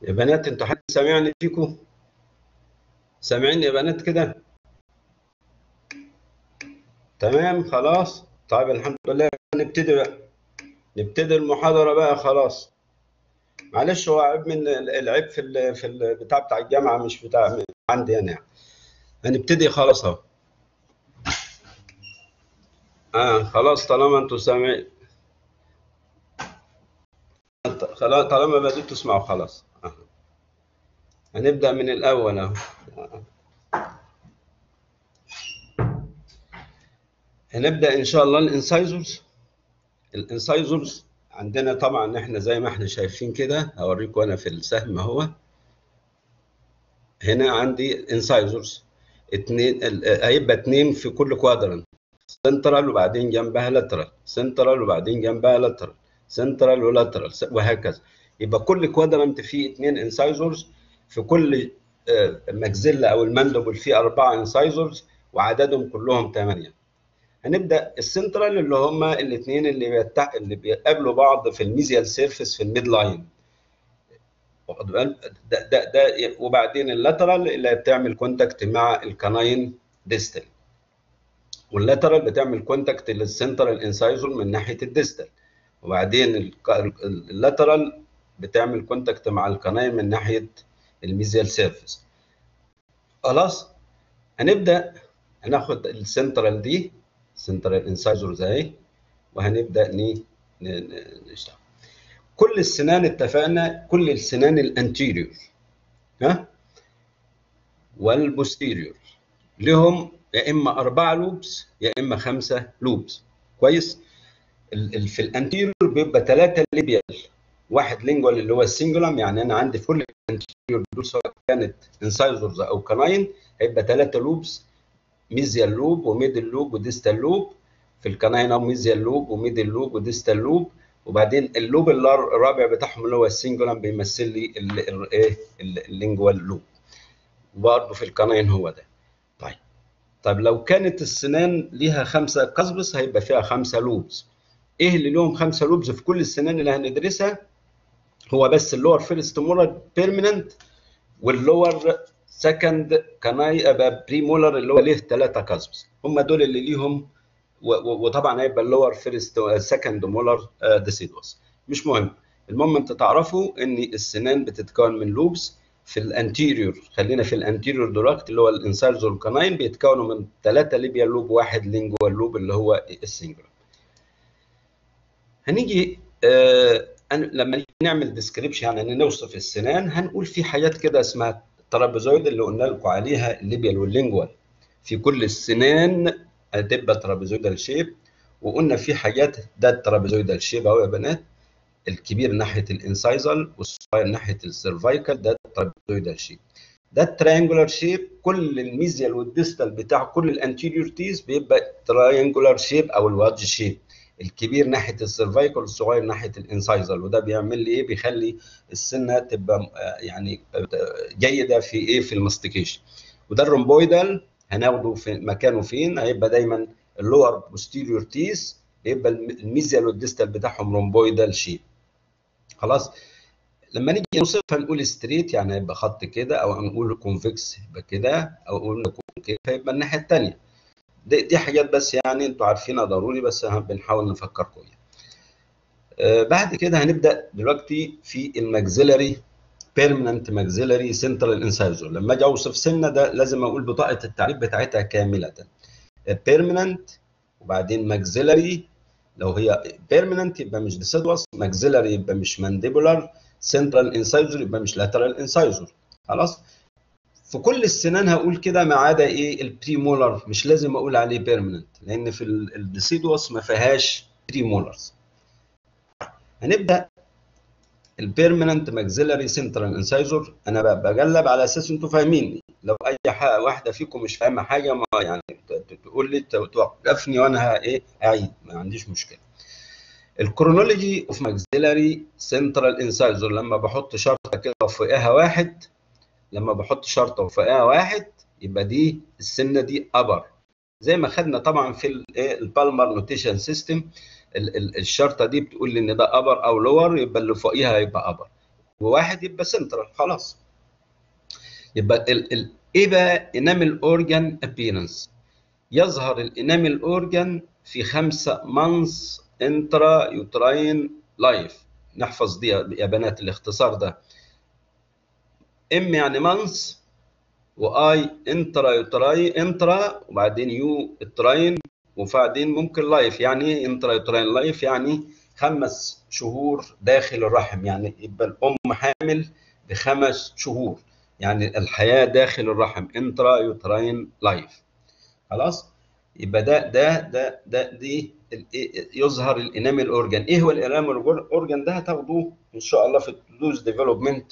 يا بنات انتوا حد سامعني فيكم سامعيني يا بنات كده تمام خلاص طيب الحمد لله نبتدي بقى نبتدي المحاضرة بقى خلاص معلش هو عيب من العيب في ال في البتاع بتاع الجامعة مش بتاع عندي انا يعني هنبتدي خلاص اهو اه خلاص طالما انتوا سامعين خلاص طالما بديتوا تسمعوا خلاص آه. هنبدأ من الأول اهو هنبدأ إن شاء الله الانسايزرز الانسايزرز عندنا طبعا احنا زي ما احنا شايفين كده هوريكم انا في السهم اهو هنا عندي انسايزرز اتنين هيبقى اتنين في كل كوادرنت سنترال وبعدين جنبها لاترال سنترال وبعدين جنبها لاترال سنترال ولاترال وهكذا يبقى كل كوادرنت فيه اتنين انسايزرز في كل مجزلة او المندبل فيه اربعة انسايزرز وعددهم كلهم ثمانية هنبدا السنترال اللي هم الاثنين اللي بيتع... اللي بيقابلوا بعض في الميزيال سيرفيس في الميد لاين واخد بالك ده, ده ده وبعدين اللاترال اللي بتعمل كونتاكت مع الكناين ديستال واللاترال بتعمل كونتاكت للسنترال انسايزر من ناحيه الديستال وبعدين اللاترال بتعمل كونتاكت مع الكناين من ناحيه الميزيال سيرفيس خلاص هنبدا هناخد السنترال دي سنترال انسايزرز اهي وهنبدا نشتغل كل السنان اتفقنا كل السنان الانتيريور ها والبوستيريور لهم يا اما اربعه لوبس يا اما خمسه لوبس كويس في الانتيريور بيبقى ثلاثه ليبيال واحد لينجوال اللي هو السنجولم يعني انا عندي في كل الانتيريور دول سواء كانت انسايزرز او كناين هيبقى ثلاثه لوبس ميزيال لوب وميدل لوب وديستال لوب في الكناين ميزيال لوب وميدل لوب وديستال لوب وبعدين اللوب الرابع بتاعهم اللي هو السنجولم بيمثل لي الايه اللينجوال لوب وبرضه في الكناين هو ده طيب طيب لو كانت السنان ليها خمسه قصبس هيبقى فيها خمسه لوبس ايه اللي لهم خمسه لوبس في كل السنان اللي هندرسها هو بس اللور فيرست مولر بيرمننت واللور سكند كناي بري مولر اللي هو ليه ثلاثه كاسبس هم دول اللي ليهم وطبعا هيبقى اللور فيرست سكند مولر ديسيدوس مش مهم المهم انت تعرفوا ان السنان بتتكون من لوبس في الانتيريور خلينا في الانتيريور دلوقتي اللي هو الانسايرز والكناين بيتكونوا من ثلاثه ليبيال لوب واحد لينجوال لوب اللي هو السنجولار هنيجي آه لما نيجي نعمل ديسكريبشن يعني نوصف السنان هنقول في حاجات كده اسمها الترابيزويد اللي قلنا لكم عليها الليبيال واللينجوال في كل السنان هتبقى ترابيزويدال شيب وقلنا في حاجات ده الترابيزويدال شيب اهو يا بنات الكبير ناحيه الانسايزال والصغير ناحيه السيرفايكال ده الترابيزويدال شيب ده التريانجولار شيب كل الميزيال والديستال بتاع كل الانتيريور تيز بيبقى تريانجولار شيب او الوادج شيب الكبير ناحيه السيرفايكال والصغير ناحيه الانسايزال وده بيعمل لي ايه بيخلي السنه تبقى يعني جيده في ايه في الماستيكيشن وده الرومبويدال هناخده في مكانه فين هيبقى دايما اللور بوستيريور تيس يبقى الميزيال والديستال بتاعهم رومبويدال شيب خلاص لما نيجي نوصفها نقول ستريت يعني هيبقى خط كده او نقول كونفكس يبقى كده او نقول كونكيف فيبقى الناحيه الثانيه دي, دي حاجات بس يعني انتوا عارفينها ضروري بس بنحاول نفكركم يعني. آه بعد كده هنبدا دلوقتي في الماكسيلاري بيرمننت ماكسيلاري سنترال انسايزر لما اجي اوصف سنه ده لازم اقول بطاقه التعريف بتاعتها كامله بيرمننت وبعدين ماكسيلاري لو هي بيرمننت يبقى مش ديسيدوس ماكسيلاري يبقى مش مانديبولار سنترال انسايزر يبقى مش لاترال انسايزر خلاص في كل السنان هقول كده ما عدا ايه البريمولر مش لازم اقول عليه بيرمننت لان في الديسيدوس ما فيهاش بريمولرز هنبدا البيرمننت ماكسيلاري سنترال انسايزر انا بجلب على اساس انتوا فاهميني لو اي حاجة واحده فيكم مش فاهمه حاجه ما يعني تقول لي توقفني وانا ايه اعيد ما عنديش مشكله الكرونولوجي اوف ماكسيلاري سنترال انسايزر لما بحط شرطه كده وفوقها واحد لما بحط شرطه وفوقها واحد يبقى دي السنه دي ابر زي ما خدنا طبعا في البالمر نوتيشن سيستم الشرطه دي بتقول لي ان ده ابر او لور يبقى اللي فوقيها هيبقى ابر وواحد يبقى سنترال خلاص يبقى ال ال ايه بقى انامل اورجان ابيرنس يظهر الانامل اورجان في خمسة مانس انترا يوتراين لايف نحفظ دي يا بنات الاختصار ده ام يعني مانس واي انترا يوتراي انترا وبعدين يو التراين وبعدين ممكن لايف يعني ايه انترا يوتراين لايف يعني خمس شهور داخل الرحم يعني يبقى الام حامل بخمس شهور يعني الحياه داخل الرحم انترا يوتراين لايف خلاص يبقى ده ده ده ده دي يظهر الانامل اورجان ايه هو الانامل اورجان ده هتاخدوه ان شاء الله في الدوز ديفلوبمنت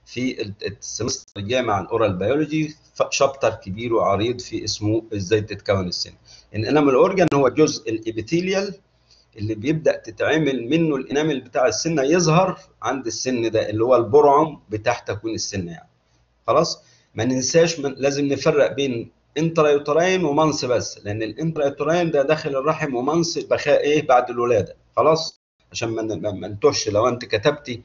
في السمستر الجاي مع الاورال بيولوجي شابتر كبير وعريض في اسمه ازاي تتكون السن الانامل اورجان هو الجزء الابيثيليال اللي بيبدا تتعمل منه الانامل بتاع السنه يظهر عند السن ده اللي هو البرعم بتاع تكوين السن يعني خلاص ما ننساش من لازم نفرق بين انترايوتراين ومنص بس لان الانترايوتراين ده داخل الرحم ومنص بخاء ايه بعد الولاده خلاص عشان ما ما نتوهش لو انت كتبتي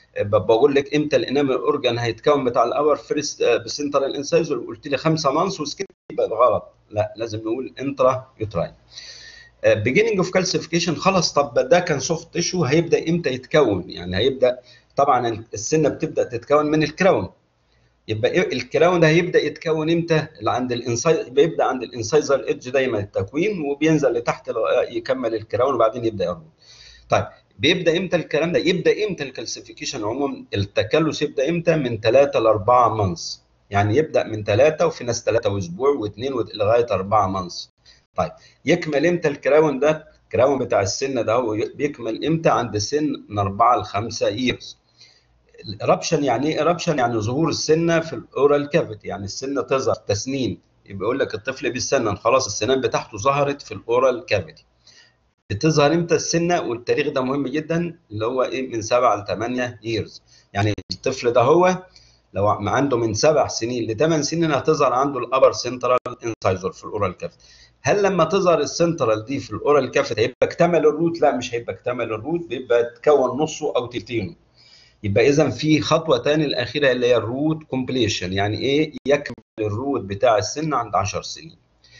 بقول لك امتى الانامل اورجان هيتكون بتاع الاور فيرست بسنترال انسايزر وقلت لي خمسه مانس وسكت يبقى غلط لا لازم نقول انترا يوتراين beginning اوف كالسيفيكيشن خلاص طب ده كان سوفت تيشو هيبدا امتى يتكون يعني هيبدا طبعا السنه بتبدا تتكون من الكراون يبقى إيه الكراون ده هيبدا يتكون امتى عند الانسايز بيبدا عند الانسايزر ايدج دايما التكوين وبينزل لتحت يكمل الكراون وبعدين يبدا يربط طيب بيبدا امتى الكلام ده يبدا امتى الكالسيفيكيشن عموما التكلس يبدا امتى من 3 ل 4 مانس يعني يبدا من 3 وفي ناس 3 واسبوع واثنين لغايه 4 مانس طيب يكمل امتى الكراون ده الكراون بتاع السن ده هو بيكمل امتى عند سن من 4 ل 5 ييرز الاربشن يعني ايه اربشن يعني ظهور السنه في الاورال كافيتي يعني السنه تظهر تسنين يبقى يقول لك الطفل بيسنن خلاص السنان بتاعته ظهرت في الاورال كافيتي بتظهر امتى السنه والتاريخ ده مهم جدا اللي هو ايه من 7 ل 8 ييرز يعني الطفل ده هو لو عنده من سبع سنين لثمان سنين هتظهر عنده الابر سنترال انسايزر في الاورال كافيتي هل لما تظهر السنترال دي في الاورال كافيتي هيبقى اكتمل الروت لا مش هيبقى اكتمل الروت بيبقى تكون نصه او تلتينه يبقى اذا في خطوه ثانيه الاخيره اللي هي الروت كومبليشن يعني ايه يكمل الروت بتاع السن عند 10 سنين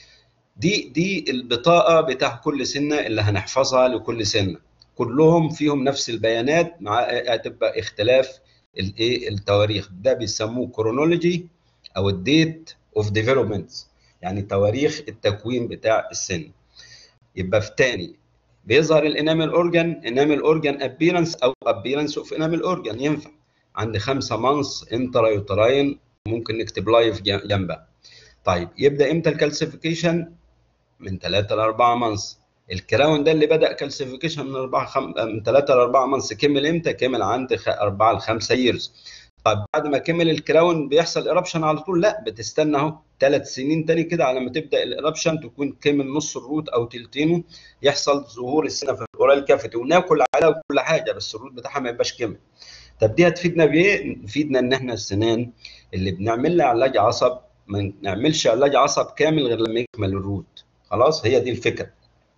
دي دي البطاقه بتاع كل سنه اللي هنحفظها لكل سنه كلهم فيهم نفس البيانات مع هتبقى اختلاف الايه التواريخ ده بيسموه كرونولوجي او الديت اوف ديفلوبمنت يعني تواريخ التكوين بتاع السن يبقى في تاني بيظهر الانامل اورجان انامل اورجان ابيرنس او ابيرنس اوف انامل اورجان ينفع عند خمسة مانس انترا يوتراين ممكن نكتب لايف جنبها طيب يبدا امتى الكالسيفيكيشن من 3 ل 4 مانس الكراون ده اللي بدا كالسيفيكيشن من 4 خم... من 3 ل 4 مانس كمل امتى كمل عند 4 ل 5 ييرز طيب بعد ما كمل الكراون بيحصل ايربشن على طول لا بتستنى اهو ثلاث سنين تاني كده على ما تبدا الايربشن تكون كمل نص الروت او تلتينه يحصل ظهور السنه في الاورال كافيتي وناكل عليها وكل حاجه بس الروت بتاعها ما يبقاش كمل طب دي هتفيدنا بايه؟ تفيدنا ان احنا السنان اللي بنعمل لها علاج عصب ما نعملش علاج عصب كامل غير لما يكمل الروت خلاص هي دي الفكره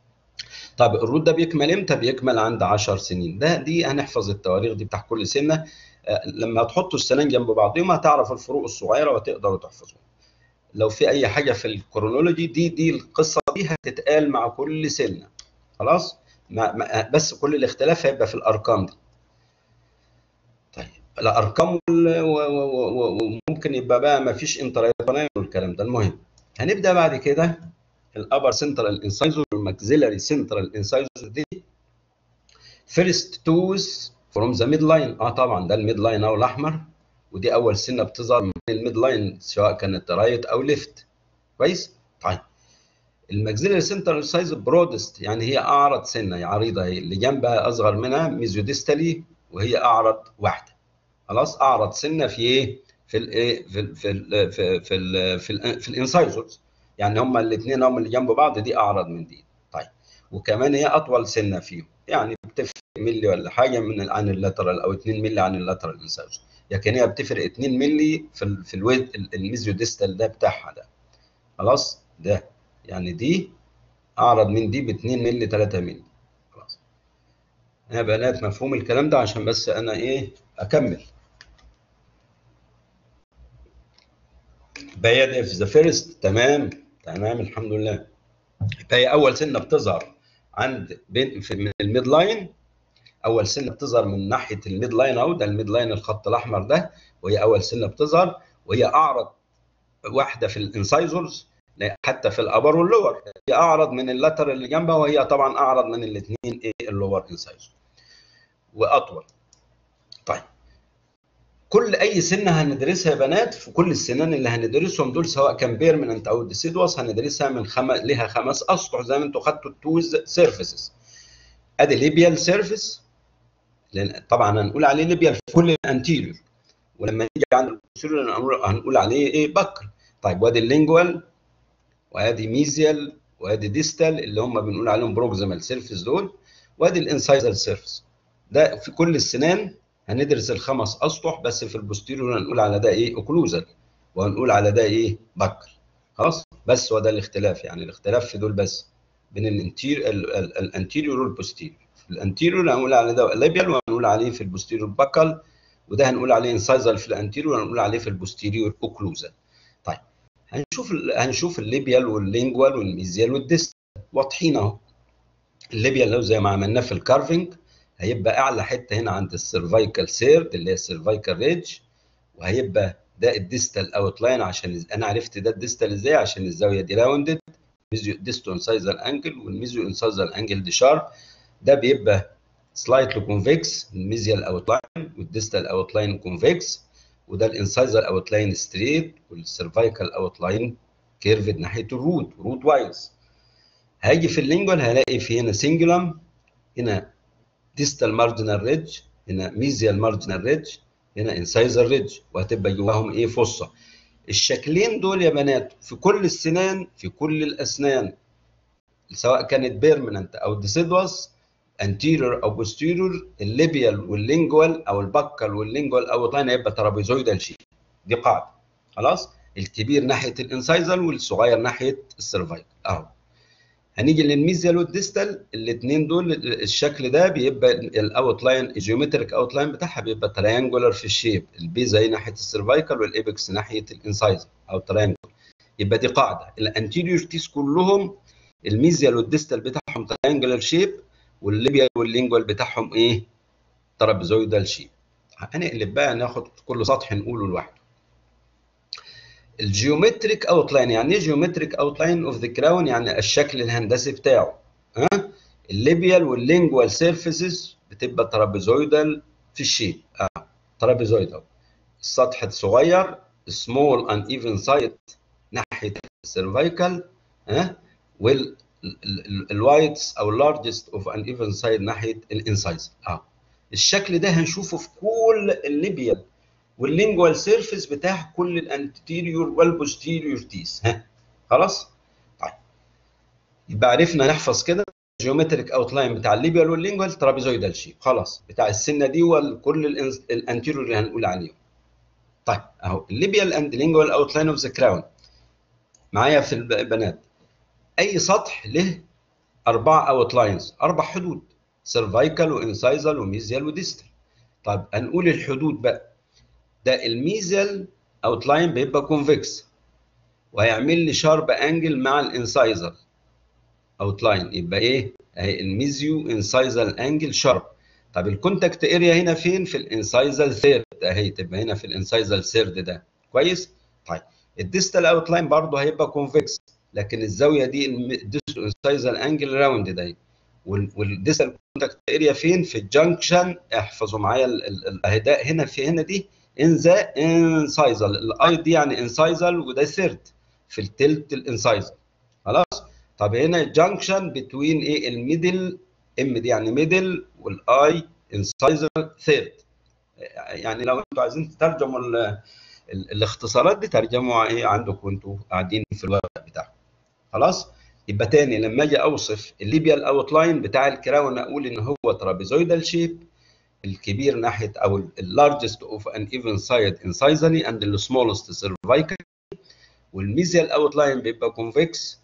طب الروت ده بيكمل امتى؟ بيكمل عند 10 سنين ده دي هنحفظ التواريخ دي بتاع كل سنه لما تحطوا السنان جنب بعضهم هتعرف الفروق الصغيره وتقدروا تحفظوها لو في اي حاجه في الكرونولوجي دي دي القصه دي هتتقال مع كل سنه خلاص مع بس كل الاختلاف هيبقى في الارقام دي طيب الارقام وممكن يبقى بقى ما فيش انترايتونين والكلام ده المهم هنبدا بعد كده الابر سنترال انسايزر والماكسيلاري سنترال انسايزر دي فيرست توز فروم ذا ميد لاين اه طبعا ده الميد لاين اهو الاحمر ودي اول سنه بتظهر من الميد لاين سواء كانت رايت او ليفت كويس طيب الماكسيلاري سنترال سايز برودست يعني هي اعرض سنه هي عريضه هي اللي جنبها اصغر منها ميزوديستالي وهي اعرض واحده خلاص اعرض سنه في ايه في الايه في ال في ال في ال في ال في, ال في الانسايزرز يعني هما الاثنين هم اللي جنب بعض دي اعرض من دي طيب وكمان هي اطول سنه فيهم يعني بتفرق ملي ولا حاجه من عن اللاترال او 2 ملي عن اللاترال انسايزر لكن هي بتفرق 2 ملي في ال في الويد الميزيو ديستال ده بتاعها ده خلاص ده يعني دي اعرض من دي ب 2 ملي 3 ملي خلاص يا بنات مفهوم الكلام ده عشان بس انا ايه اكمل يبقى في ذا فيرست تمام تمام الحمد لله يبقى هي اول سنه بتظهر عند بين في من الميد لاين اول سنه بتظهر من ناحيه الميد لاين اهو ده الميد لاين الخط الاحمر ده وهي اول سنه بتظهر وهي اعرض واحده في الانسايزرز حتى في الابر واللور هي اعرض من اللتر اللي جنبها وهي طبعا اعرض من الاثنين ايه اللور انسايزر واطول طيب كل اي سنه هندرسها يا بنات في كل السنان اللي هندرسهم دول سواء كان بيرمننت او ديسيدوس هندرسها من خم... لها خمس اسطح زي ما انتم خدتوا التوز سيرفيسز ادي ليبيال سيرفيس لان طبعا هنقول عليه ليبيال في كل الانتيريور ولما نيجي عند البوستيريور هنقول عليه ايه بكر طيب وادي اللينجوال وادي ميزيال وادي ديستال اللي هم بنقول عليهم بروكسيمال سيرفيس دول وادي الانسايزال سيرفيس ده في كل السنان هندرس الخمس اسطح بس في البوستيريور هنقول على ده ايه اوكلوزال وهنقول على ده ايه بكر خلاص بس هو ده الاختلاف يعني الاختلاف في دول بس بين الانتير الانتيريور والبوستيريور في الانتيريور هنقول على ده ليبيال وهنقول عليه في البوستيريور بكال وده هنقول عليه انسايزال في الانتيريور وهنقول عليه في البوستيريور اوكلوزال طيب هنشوف هنشوف الليبيال واللينجوال والميزيال والديستال واضحين اهو الليبيال لو زي ما عملناه في الكارفنج هيبقى اعلى حته هنا عند السيرفايكال سيرد اللي هي السيرفايكال ريدج وهيبقى ده الديستال اوت لاين عشان انا عرفت ده الديستال ازاي عشان الزاويه دي راوندد ميزيو ديستو انسايزال انجل والميزيو انسايزال انجل دي شارب ده بيبقى سلايتلي كونفكس الميزيال اوت لاين والديستال اوت لاين كونفكس وده الانسايزال اوت لاين ستريت والسيرفايكال اوت لاين كيرفد ناحيه الروت روت وايز هاجي في اللينجوال هلاقي في هنا سنجولم هنا ديستال مارجنال ريدج هنا ميزيال مارجنال ريدج هنا انسايزر ريدج وهتبقى جواهم ايه فصه الشكلين دول يا بنات في كل السنان في كل الاسنان سواء كانت بيرمننت او ديسيدوس انتيريور او بوستيريور الليبيال واللينجوال او البكال واللينجوال او الطين هيبقى ترابيزويدال شيء دي قاعده خلاص الكبير ناحيه الانسايزال والصغير ناحيه السيرفايكال اهو هنيجي للميزيال والديستال الاثنين دول الشكل ده بيبقى الاوت لاين الجيومتريك اوت لاين بتاعها بيبقى تريانجولار في الشيب البيزا هي ناحيه السيرفايكال والايبكس ناحيه الانسايزر او تريانجل يبقى دي قاعده الانتيريور تيس كلهم الميزيال والديستال بتاعهم تريانجولار شيب والليبيال واللينجوال بتاعهم ايه ترابيزويدال شيب هنقلب بقى ناخد كل سطح نقوله لوحده الجيومتريك اوتلاين يعني ايه جيومتريك اوتلاين اوف ذا كراون يعني الشكل الهندسي بتاعه ها الليبيال واللينجوال سيرفيسز بتبقى ترابيزويدال في الشيب اه ترابيزويدال السطح صغير سمول ان ايفن سايد ناحيه السيرفايكال ها وال الوايتس او اللارجست اوف ان ايفن سايد ناحيه الانسايز اه الشكل ده هنشوفه في كل الليبيال واللينجوال سيرفيس بتاع كل الانتيريور والبوستيريور تيس ها خلاص طيب يبقى عرفنا نحفظ كده جيومتريك اوتلاين بتاع الليبيال واللينجوال ترابيزويدال شيب خلاص بتاع السنه دي وكل الانتيريور اللي هنقول عليهم طيب اهو الليبيال اند لينجوال اوتلاين اوف ذا كراون معايا في البنات اي سطح له اربع اوت لاينز اربع حدود سيرفايكال وانسايزال وميزيال وديستال طيب هنقول الحدود بقى ده الميزيال اوت لاين بيبقى كونفكس وهيعمل لي شارب انجل مع الانسايزر اوت لاين يبقى ايه اهي الميزيو انسايزال انجل شارب طب الكونتاكت اريا هنا فين في الانسايزال ثيرد اهي تبقى هنا في الانسايزال ثيرد ده كويس طيب الديستال اوت لاين برضه هيبقى كونفكس لكن الزاويه دي الديستال انسايزال انجل راوند ده والديستال كونتاكت اريا فين في الجنكشن احفظوا معايا الاهداء هنا في هنا دي ان ذا انسايزال الاي دي يعني انسايزال وده ثيرد في التلت الانسايزال خلاص طب هنا الجنكشن بتوين ايه الميدل ام دي يعني ميدل والاي انسايزال ثيرد يعني لو انتوا عايزين تترجموا الاختصارات دي ترجموا ايه عندكم وانتوا قاعدين في الورق بتاعكم خلاص يبقى تاني لما اجي اوصف الليبيال اوت لاين بتاع الكراون اقول ان هو ترابيزويدال شيب الكبير ناحيه او اللارجست اوف ان ايفن سايد انسايزالي اند السمولست سيرفايكال والميزيال اوت لاين بيبقى كونفكس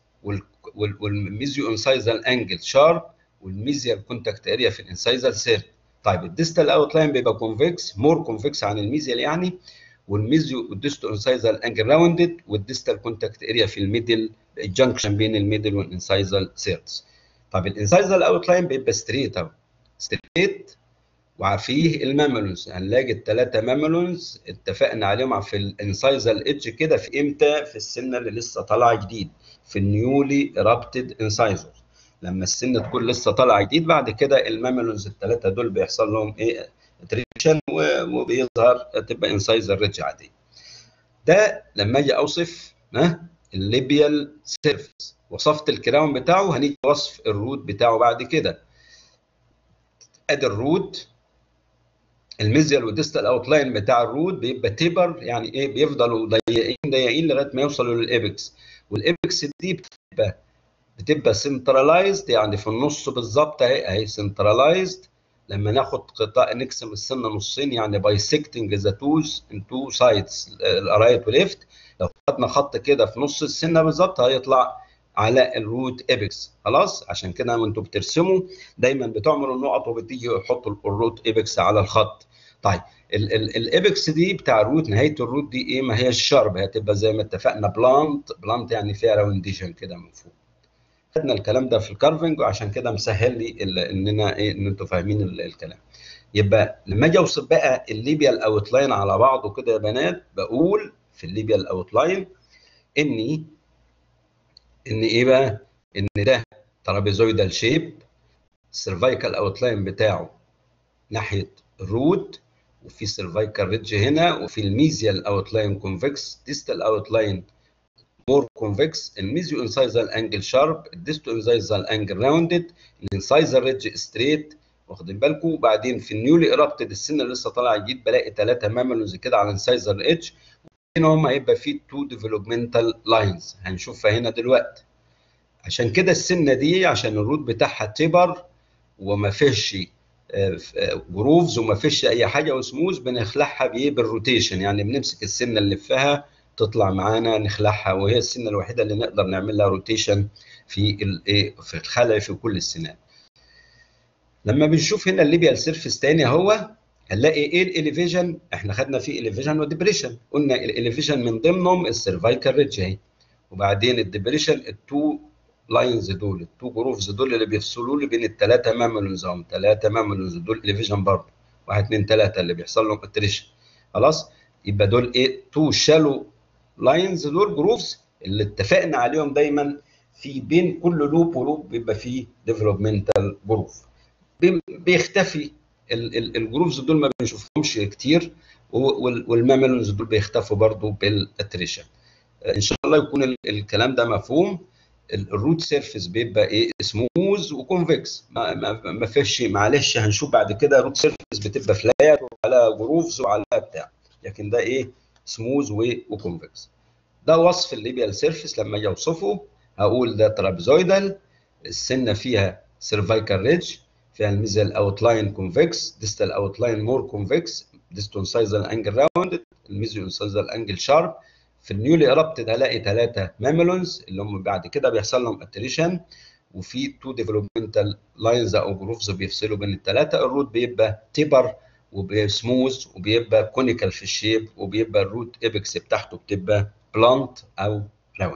والميزيو انسايزال انجل شارب والميزيال كونتاكت اريا في الانسايزال سيرت طيب الديستال اوت لاين بيبقى كونفكس مور كونفكس عن الميزيال يعني والميزيو والديستو انسايزال انجل راوندد والديستال كونتاكت اريا في الميدل الجنكشن بين الميدل والانسايزال سيرتس طب الانسايزال اوت لاين بيبقى ستريت اهو ستريت وفيه الماملونز هنلاقي الثلاثه ماملونز اتفقنا عليهم في الانسايزال ايدج كده في امتى في السنه اللي لسه طالعه جديد في النيولي رابتد انسايزر لما السن تكون لسه طالعه جديد بعد كده الماملونز الثلاثه دول بيحصل لهم ايه تريشن وبيظهر تبقى انسايزر ريدج عادي ده لما اجي اوصف ها الليبيال سيرفيس وصفت الكراون بتاعه هنيجي وصف الروت بتاعه بعد كده ادي الروت الميزيال والديستال اوت لاين بتاع الروت بيبقى تيبر يعني ايه بيفضلوا ضيقين ضيقين لغايه ما يوصلوا للابكس والابكس دي بتبقى بتبقى سنترلايزد يعني في النص بالظبط اهي اهي سنترلايزد لما ناخد قطاع نقسم السنه نصين يعني بايسكتنج ذا توز ان تو سايدز الرايت وليفت لو خدنا خط كده في نص السنه بالظبط هيطلع على الروت ابكس خلاص عشان كده وانتوا بترسموا دايما بتعملوا النقط وبتيجي يحطوا الروت ابكس على الخط طيب الابكس دي بتاع الروت نهايه الروت دي ايه ما هي الشرب هتبقى زي ما اتفقنا بلانت بلانت يعني فيها راونديشن كده من فوق خدنا الكلام ده في الكارفنج وعشان كده مسهل لي اننا ايه ان انتوا فاهمين الكلام يبقى لما اجي اوصف بقى الليبيال اوت لاين على بعضه كده يا بنات بقول في الليبيال اوت لاين اني ان ايه بقى ان ده ترابيزويدال شيب السيرفايكال اوت لاين بتاعه ناحيه الروت وفي سيرفايكال ريدج هنا وفي الميزيال اوت لاين كونفكس ديستال اوت لاين مور كونفكس الميزيو انسايزال انجل شارب الديستو انسايزال انجل راوندد الانسايزال ريدج ستريت واخدين بالكم وبعدين في النيولي ايرابتد السن اللي لسه طالع جديد بلاقي ثلاثه ماملوز كده على الانسايزال ايدج هنا هم هيبقى في تو ديفلوبمنتال لاينز هنشوفها هنا دلوقتي عشان كده السنه دي عشان الروت بتاعها تبر وما فيش جروفز وما فيش اي حاجه وسموز بنخلعها بايه بالروتيشن يعني بنمسك السنه اللي نلفها تطلع معانا نخلعها وهي السنه الوحيده اللي نقدر نعمل لها روتيشن في الايه في الخلع في كل السنان لما بنشوف هنا الليبيال سيرفيس تاني اهو هنلاقي ايه الاليفيجن احنا خدنا فيه اليفيجن وديبريشن قلنا الاليفيجن من ضمنهم السيرفايكال ريدج اهي وبعدين الديبريشن التو لاينز دول التو جروفز دول اللي بيفصلوا لي بين الثلاثه ماملونز هم ثلاثه ماملونز دول اليفيجن برضه واحد اثنين ثلاثه اللي بيحصل لهم اتريشن خلاص يبقى دول ايه تو شالو لاينز دول جروفز اللي اتفقنا عليهم دايما في بين كل لوب ولوب بيبقى فيه ديفلوبمنتال جروف بيختفي الجروفز دول ما بنشوفهمش كتير والماملونز دول بيختفوا برضو بالاتريشن ان شاء الله يكون الكلام ده مفهوم الروت سيرفيس بيبقى ايه سموز وكونفكس ما, ما, ما فيش معلش هنشوف بعد كده روت سيرفيس بتبقى فلات وعلى جروفز وعلى بتاع لكن ده ايه سموز وكونفكس ده وصف الليبيال سيرفيس لما اجي اوصفه هقول ده ترابيزويدال السنه فيها سيرفايكال ريدج فيها الميزل اوت لاين كونفكس ديستال اوت لاين مور كونفكس ديستون سايزال انجل راوندد الميزيو سايزال انجل شارب في النيولي ايربتد هلاقي ثلاثه ماملونز اللي هم بعد كده بيحصل لهم اتريشن وفي تو ديفلوبمنتال لاينز او جروفز بيفصلوا بين الثلاثه الروت بيبقى تيبر وسموث وبيبقى كونيكال في الشيب وبيبقى الروت ايبكس بتاعته بتبقى بلانت او راوند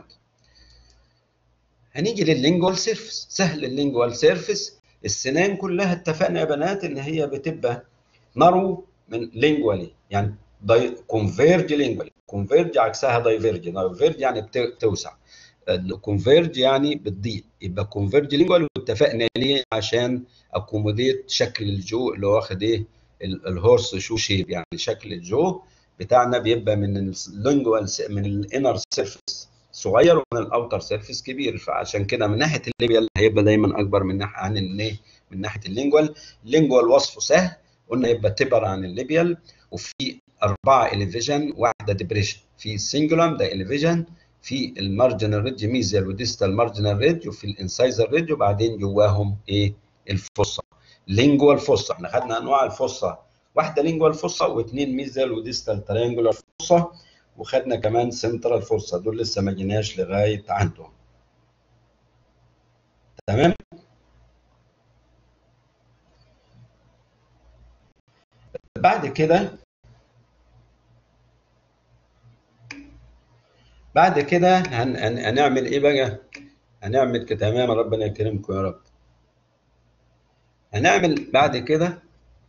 هنيجي لللينجوال سيرفيس سهل اللينجوال سيرفيس السنان كلها اتفقنا يا بنات ان هي بتبقى نارو من لينجوالي يعني كونفيرج لينجوالي كونفيرج عكسها دايفيرج دايفيرج يعني بتوسع كونفيرج يعني بتضيق يبقى كونفيرج لينجوال واتفقنا ليه عشان اكوموديت شكل الجو اللي واخد ايه الهورس شو شيب يعني شكل الجو بتاعنا بيبقى من اللينجوال من الانر سيرفيس صغير ومن الاوتر سيرفيس كبير فعشان كده من ناحيه الليبيال هيبقى دايما اكبر من ناحيه عن الايه من ناحيه اللينجوال اللينجوال وصفه سهل قلنا يبقى تبر عن الليبيال وفي أربعة إليفيجن واحدة ديبريشن في السنجولام ده إليفيجن في المارجنال ريدج ميزيال وديستال مارجنال ريدج وفي الانسايزر ريدج وبعدين جواهم ايه الفصة لينجوال فصة احنا خدنا انواع الفصة واحدة لينجوال فصة واثنين ميزيال وديستال تريانجولار فصة وخدنا كمان سنترال فصة دول لسه ما جيناش لغاية عندهم تمام بعد كده بعد كده هن... هن... هنعمل ايه بقى هنعمل كده تمام ربنا يكرمكم يا رب هنعمل بعد كده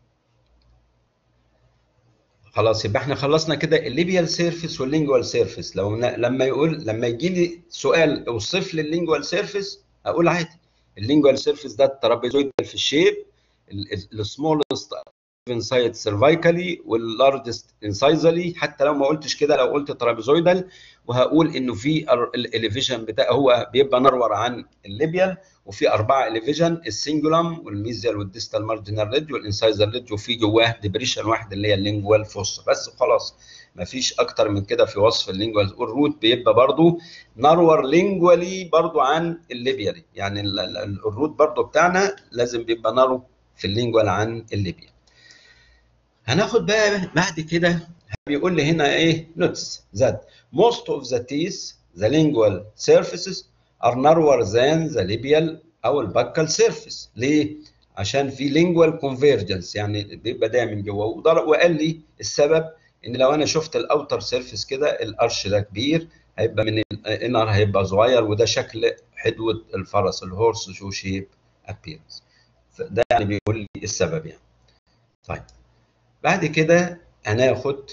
خلاص يبقى احنا خلصنا كده الليبيال سيرفيس واللينجوال سيرفيس لو لما يقول لما يجي لي سؤال اوصف لي اللينجوال سيرفيس اقول عادي اللينجوال سيرفيس ده الترابيزويد في الشيب السمولست انسايد سيرفايكالي واللارجست انسايزالي حتى لو ما قلتش كده لو قلت ترابيزويدال وهقول انه في الاليفيشن بتاعه هو بيبقى نرور عن الليبيال وفي اربعه اليفيجن السنجولم والميزيال والديستال مارجنال ريدج والانسايزر ريدج وفي جواه ديبريشن واحد اللي هي اللينجوال فوس بس خلاص ما فيش اكتر من كده في وصف اللينجوال والروت بيبقى برضو نرور لينجوالي برضو عن الليبيالي يعني الروت برضو بتاعنا لازم بيبقى نرو في اللينجوال عن الليبيا هناخد بقى بعد كده بيقول لي هنا ايه نوتس ذات most of the teeth the lingual surfaces are narrower than the labial او البكال سيرفيس ليه؟ عشان في lingual convergence يعني بيبقى ده من جوه وقال لي السبب ان لو انا شفت الاوتر سيرفيس كده الارش ده كبير هيبقى من الانر هيبقى صغير وده شكل حدوه الفرس الهورس شو شيب ابيرنس ده يعني بيقول لي السبب يعني طيب بعد كده هناخد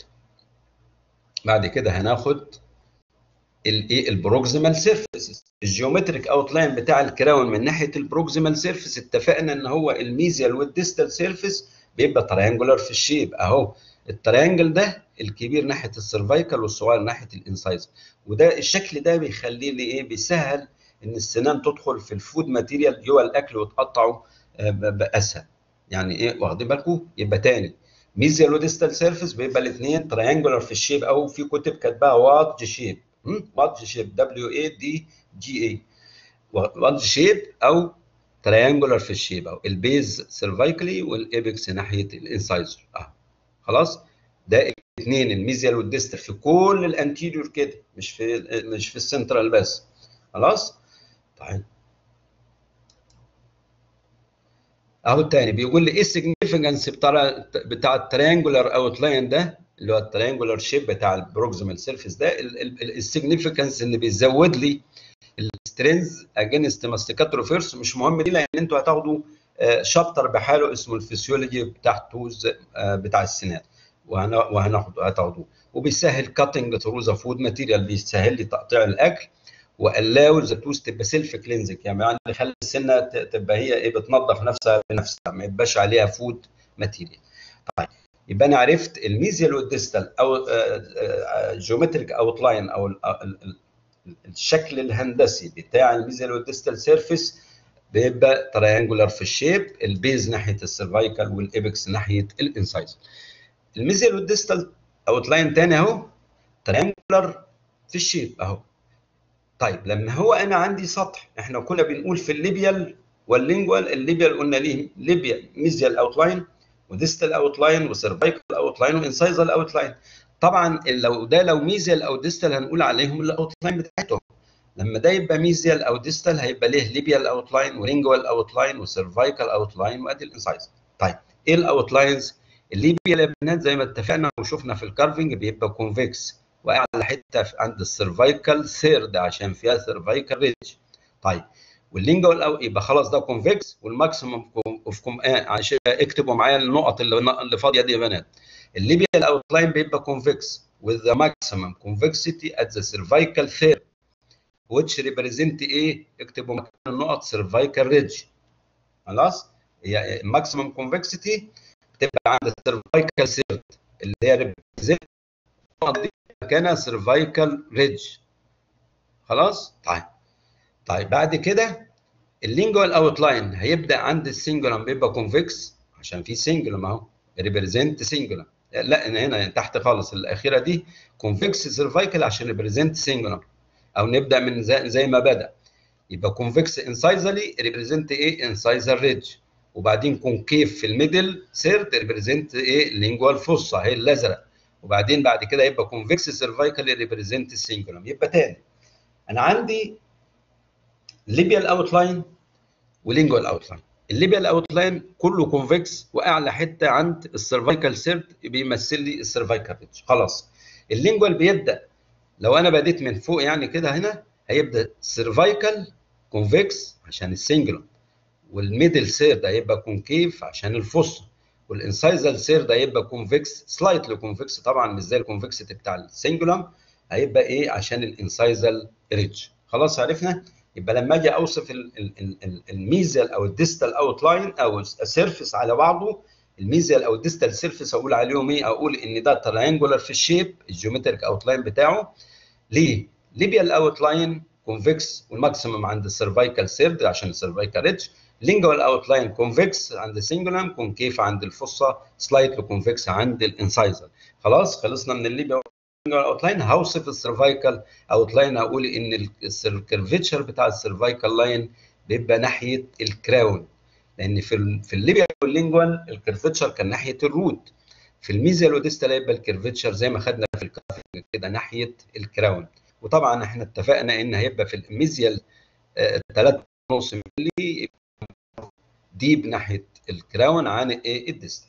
بعد كده هناخد الايه البروكسيمال سيرفيسز الجيومتريك اوت لاين بتاع الكراون من ناحيه البروكسيمال سيرفيس اتفقنا ان هو الميزيال والديستال سيرفيس بيبقى تريانجولار في الشيب اهو التريانجل ده الكبير ناحيه السيرفايكال والصغير ناحيه الانسايزر وده الشكل ده بيخليه لي ايه بيسهل ان السنان تدخل في الفود ماتيريال جوه الاكل وتقطعه باسهل يعني ايه واخدين بالكم يبقى تاني ميزيال وديستال سيرفيس بيبقى الاثنين تريانجولار في الشيب او في كتب كاتباها وادج شيب وادج شيب دبليو اي دي جي اي وادج شيب او تريانجولار في الشيب او البيز سيرفايكلي والابكس ناحيه الانسايزر اه خلاص ده الاثنين الميزيال والديستال في كل الانتيريور كده مش في مش في السنترال بس خلاص طيب اهو الثاني بيقول لي ايه السيجنفكنس بتاع بتاع التريانجولار اوت لاين ده اللي هو التريانجولار شيب بتاع البروكسيمال سيرفيس ده السيجنفكنس اللي بيزود لي السترينز اجينست ماستيكاتورو فيرس مش مهم دي لان انتوا هتاخدوا شابتر بحاله اسمه الفسيولوجي بتاع التوز بتاع السنان وهناخد هتاخدوه وبيسهل كاتنج ثرو ذا فود ماتيريال بيسهل لي تقطيع الاكل والاو ذا توز تبقى سيلف كلينزنج يعني يخلي السنه تبقى هي ايه بتنظف نفسها بنفسها ما يبقاش عليها فود ماتيريال طيب يبقى انا عرفت الميزيال والديستال او جيومتريك اوت لاين او الشكل الهندسي بتاع الميزيال والديستال سيرفيس بيبقى تريانجولار في الشيب البيز ناحيه السيرفايكال والابكس ناحيه الانسايزر الميزيال والديستال اوت لاين تاني اهو تريانجولار في الشيب اهو طيب لما هو انا عندي سطح احنا كنا بنقول في الليبيال واللينجوال الليبيال قلنا ليه ليبيال ميزيال اوت لاين وديستال اوت لاين وسيرفايكال اوت لاين وانسايزال اوت لاين طبعا لو ده لو ميزيال او ديستال هنقول عليهم الاوت لاين بتاعتهم لما ده يبقى ميزيال او ديستال هيبقى ليه ليبيال اوت لاين ولينجوال اوت لاين وسيرفايكال اوت لاين وادي الانسايزر طيب ايه الاوت لاينز الليبيال يا بنات زي ما اتفقنا وشفنا في الكارفنج بيبقى كونفكس واعلى حته عند السيرفايكال ثيرد عشان فيها سيرفايكال ريدج طيب واللينجوال او يبقى خلاص ده كونفكس والماكسيمم اوف كوم عشان اكتبوا معايا النقط اللي اللي فاضيه دي يا بنات الليبيال اوت لاين بيبقى كونفكس with the maximum convexity at the cervical third which represent ايه اكتبوا مكان النقط cervical ridge خلاص هي maximum convexity بتبقى عند السيرفايكال ثيرد اللي هي represent مكانها سيرفايكال ريدج خلاص طيب طيب بعد كده اللينجوال اوت لاين هيبدا عند السنجولم بيبقى كونفكس عشان في سنجولم اهو ريبريزنت سنجولم لا هنا تحت خالص الاخيره دي كونفكس سيرفايكال عشان ريبريزنت سنجولم او نبدا من زي, زي ما بدا يبقى كونفكس انسايزالي ريبريزنت ايه انسايزر ريدج وبعدين كونكيف في الميدل سيرد ريبريزنت ايه لينجوال فوسا هي الازرق وبعدين بعد كده يبقى كونفكس سيرفايكال ريبريزنت السنجولم يبقى تاني انا عندي ليبيال اوت لاين ولينجوال اوت لاين الليبيال اوت لاين كله كونفكس واعلى حته عند السيرفايكال سيرد بيمثل لي السيرفايكال ريدج خلاص اللينجوال بيبدا لو انا بديت من فوق يعني كده هنا هيبدا سيرفايكال كونفكس عشان السنجلوم والميدل سير ده هيبقى كونكيف عشان الفص والانسايزال سير ده هيبقى كونفكس سلايتلي كونفكس طبعا مش زي الكونفكسيتي بتاع السنجلوم هيبقى ايه عشان الانسايزال ريدج خلاص عرفنا يبقى لما اجي اوصف الميزيال او الديستال اوت لاين او السيرفيس على بعضه الميزيال او الديستال سيرفيس اقول عليهم ايه اقول ان ده تريانجولار في الشيب الجيومتريك اوت لاين بتاعه ليه ليبيال اوت لاين كونفكس والماكسيمم عند السيرفايكال سيرد عشان السيرفايكال ريدج لينجوال اوت لاين كونفكس عند السنجولام كونكيف عند الفصه سلايتلي كونفكس عند الانسايزر خلاص خلصنا من الليبيا اوت لاين هوصف السيرفايكال اوت لاين اقول ان الكيرفتشر بتاع السيرفايكال لاين بيبقى ناحيه الكراون لان في في الليبيا واللينجوال الكيرفتشر كان ناحيه الروت في الميزيال وديستال يبقى الكيرفتشر زي ما خدنا في الكافينج كده ناحيه الكراون وطبعا احنا اتفقنا ان هيبقى في الميزيال 3.5 مللي ديب ناحيه الكراون عن ايه الديستال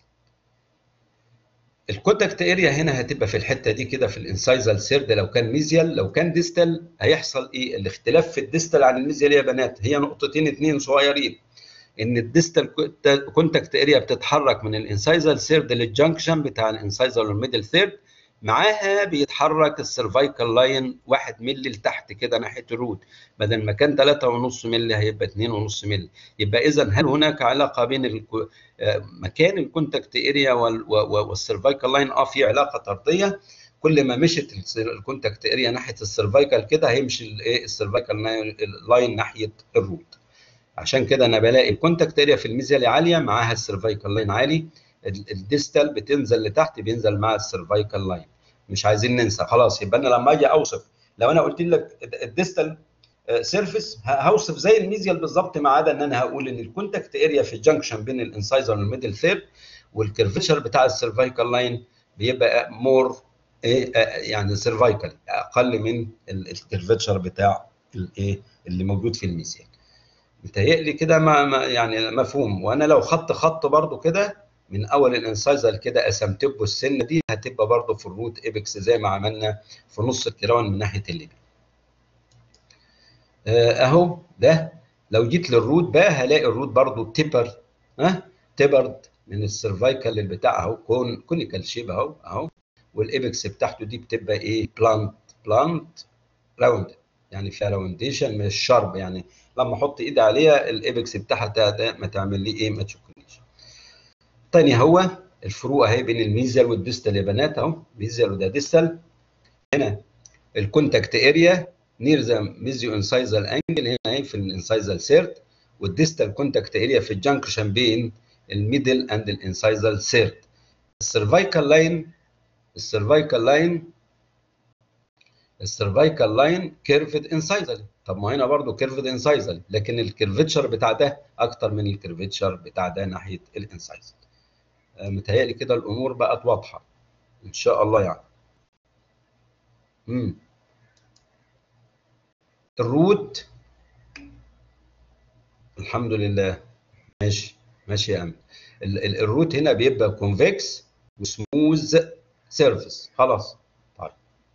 الكونتاكت اريا هنا هتبقى في الحته دي كده في الانسايزال سيرد لو كان ميزيال لو كان ديستال هيحصل ايه الاختلاف في الديستال عن الميزيال يا بنات هي نقطتين اتنين صغيرين ان الديستال كونتاكت اريا بتتحرك من الانسايزال سيرد للجنكشن بتاع الانسايزال والميدل ثيرد معاها بيتحرك السيرفايكال لاين 1 مللي لتحت كده ناحيه الروت بدل ما كان 3.5 مللي هيبقى 2.5 مللي يبقى اذا هل هناك علاقه بين مكان الكونتاكت اريا والسيرفايكال لاين اه في علاقه طرديه كل ما مشت الكونتاكت اريا ناحيه السيرفايكال كده هيمشي الايه السيرفايكال لاين ناحيه الروت عشان كده انا بلاقي الكونتاكت اريا في الميزيال عاليه معاها السيرفايكال لاين عالي الديستال بتنزل لتحت بينزل مع السيرفايكال لاين مش عايزين ننسى خلاص يبقى انا لما اجي اوصف لو انا قلت لك الديستال سيرفيس هوصف زي الميزيال بالظبط ما عدا ان انا هقول ان الكونتاكت اريا في الجنكشن بين الانسايزر والميدل ثيرد والكيرفتشر بتاع السيرفايكال لاين بيبقى مور يعني سيرفايكال اقل من الكيرفتشر بتاع الايه اللي موجود في الميزيال متهيألي كده ما يعني مفهوم وانا لو خدت خط برضو كده من اول الانسايزر كده قسمت له السنه دي هتبقى برضه في الروت ايبكس زي ما عملنا في نص الكراون من ناحيه الليبي اهو ده لو جيت للروت بقى هلاقي الروت برضه تيبر ها تيبرد من السيرفايكال البتاع اهو كون كونيكال شيب اهو اهو والايبكس بتاعته دي بتبقى ايه بلانت بلانت راوند يعني فيها راونديشن مش شارب يعني لما احط ايدي عليها الايبكس بتاعها ما تعمل لي ايه ما تشكنيش تاني هو الفروق اهي بين الميزيال والديستال يا بنات اهو ميزيال وده ديستال هنا الكونتاكت اريا نير ذا ميزيو انسايزال انجل هنا اهي في الانسايزال سيرت والديستال كونتاكت اريا في الجنكشن بين الميدل اند الانسايزال سيرت السيرفايكال لاين السيرفايكال لاين السيرفايكال لاين كيرفد انسايزال طب ما هنا برضه كيرفد انسايزال لكن الكيرفتشر بتاع ده اكتر من الكيرفتشر بتاع ده ناحيه الانسايزال متهيألي كده الامور بقت واضحه ان شاء الله يعني امم الروت الحمد لله ماشي ماشي يا امل الروت هنا بيبقى كونفكس وسموز سيرفيس خلاص طيب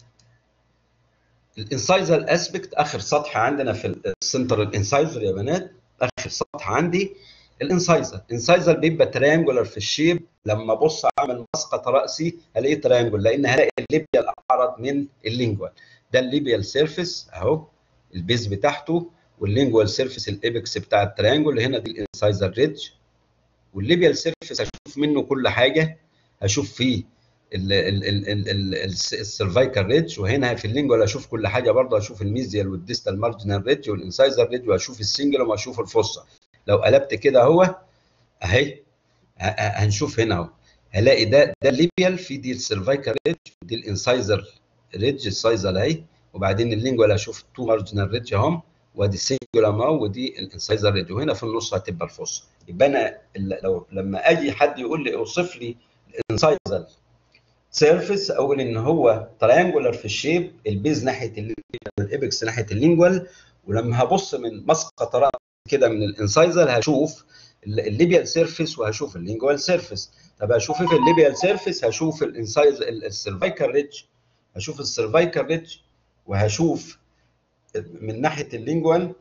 الانسايزر اسبكت اخر سطح عندنا في السنتر الانسايزر يا بنات اخر سطح عندي الانسايزر الانسايزر بيبقى تريانجولار في الشيب لما ابص اعمل مسقط راسي الاقيه تريانجول لان هلاقي الليبيال اعرض من اللينجوال ده الليبيال سيرفيس اهو البيز بتاعته واللينجوال سيرفيس الايبكس بتاع التريانجول هنا دي الانسايزر ريدج والليبيال سيرفيس هشوف منه كل حاجه هشوف فيه السيرفايكال ريدج وهنا في اللينجوال اشوف كل حاجه برضه اشوف الميزيال والديستال مارجنال ريدج والانسايزر ريدج واشوف السنجل واشوف الفصه لو قلبت كده اهو اهي هنشوف هنا اهو هلاقي ده ده الليبيال في دي السيرفايكال ريدج ودي الانسايزر ريدج السايزر اهي وبعدين اللينجوال اشوف تو مارجنال ريدج اهم وادي السنجولار اهو ودي الانسايزر ريدج وهنا في النص هتبقى الفصه يبقى انا لو لما اجي حد يقول لي اوصف لي الانسايزر سيرفيس اقول ان هو تريانجولار في الشيب البيز ناحيه الابكس ناحيه اللينجوال ولما هبص من مسقط راس كده من الانسايزر هشوف الليبيال سيرفيس وهشوف اللينجوال سيرفيس طب هشوف ايه في الليبيال سيرفيس هشوف الانسايز السيرفايكال ريدج هشوف السيرفايكال ريدج وهشوف من ناحيه اللينجوال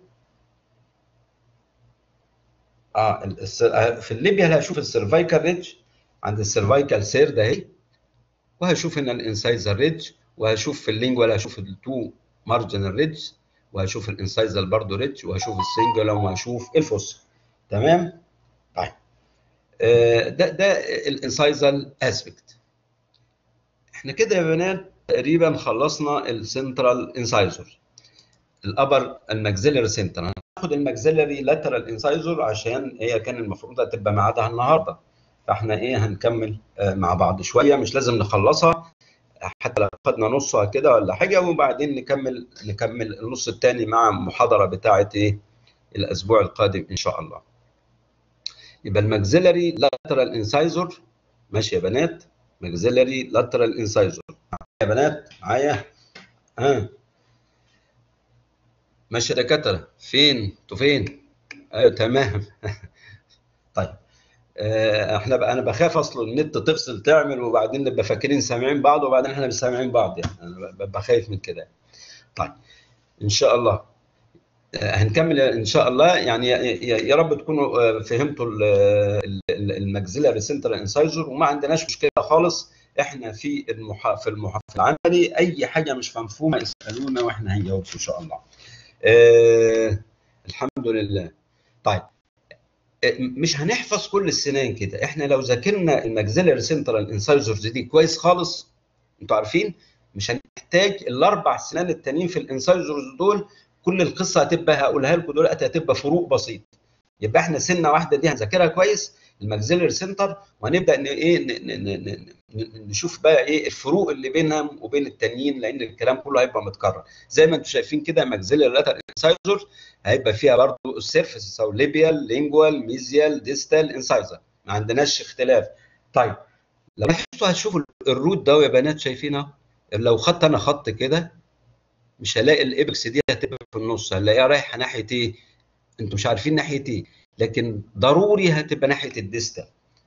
اه في الليبيا هشوف السيرفايكال ريدج عند السيرفايكال سير ده اهي وهشوف هنا الانسايزر ريدج وهشوف في اللينجوال هشوف التو مارجنال ريدج وهشوف الانسايزر برضه ريدج وهشوف السنجلم وهشوف الفوس تمام طيب آه ده ده الانسايزر اسبكت احنا كده يا بنات تقريبا خلصنا السنترال انسايزر الابر الماكسيلري سنتر هناخد الماكسيلري لاترال انسايزر عشان هي كان المفروض هتبقى ميعادها النهارده فاحنا ايه هنكمل مع بعض شويه مش لازم نخلصها حتى لو خدنا نصها كده ولا حاجه وبعدين نكمل نكمل النص الثاني مع المحاضره بتاعه ايه الاسبوع القادم ان شاء الله يبقى الماكسيلري لاترال انسايزر ماشي يا بنات ماكسيلري لاترال انسايزر يا بنات معايا ها آه. ماشي يا دكاتره فين انتوا فين ايوه تمام طيب احنا بقى انا بخاف اصلا النت تفصل تعمل وبعدين نبقى فاكرين سامعين بعض وبعدين احنا مش سامعين بعض يعني انا ببقى خايف من كده طيب ان شاء الله هنكمل ان شاء الله يعني يا رب تكونوا فهمتوا الماكسيلاري سنترال انسايزر وما عندناش مشكله خالص احنا في المحا في المحا في العملي اي حاجه مش مفهومه اسالونا واحنا هنجاوب ان شاء الله. أه الحمد لله. طيب مش هنحفظ كل السنان كده احنا لو ذاكرنا الماكسيلاري سنترال انسايزرز دي كويس خالص انتوا عارفين مش هنحتاج الاربع سنان التانيين في الانسايزرز دول كل القصه هتبقى هقولها لكم دلوقتي هتبقى فروق بسيط يبقى احنا سنه واحده دي هنذاكرها كويس الماكسيلاري سنتر وهنبدا ان ايه نشوف بقى ايه الفروق اللي بينهم وبين التانيين لان الكلام كله هيبقى متكرر زي ما انتم شايفين كده ماكسيلاري لاتر انسايزر هيبقى فيها برضو السيرفيس او ليبيال لينجوال ميزيال ديستال انسايزر ما عندناش اختلاف طيب لو لاحظتوا هتشوفوا الروت ده يا بنات شايفينها لو خدت انا خط كده مش هلاقي الابكس دي هتبقى في النص هنلاقيها رايحه ناحيه ايه انتوا مش عارفين ناحيه ايه لكن ضروري هتبقى ناحيه الديستال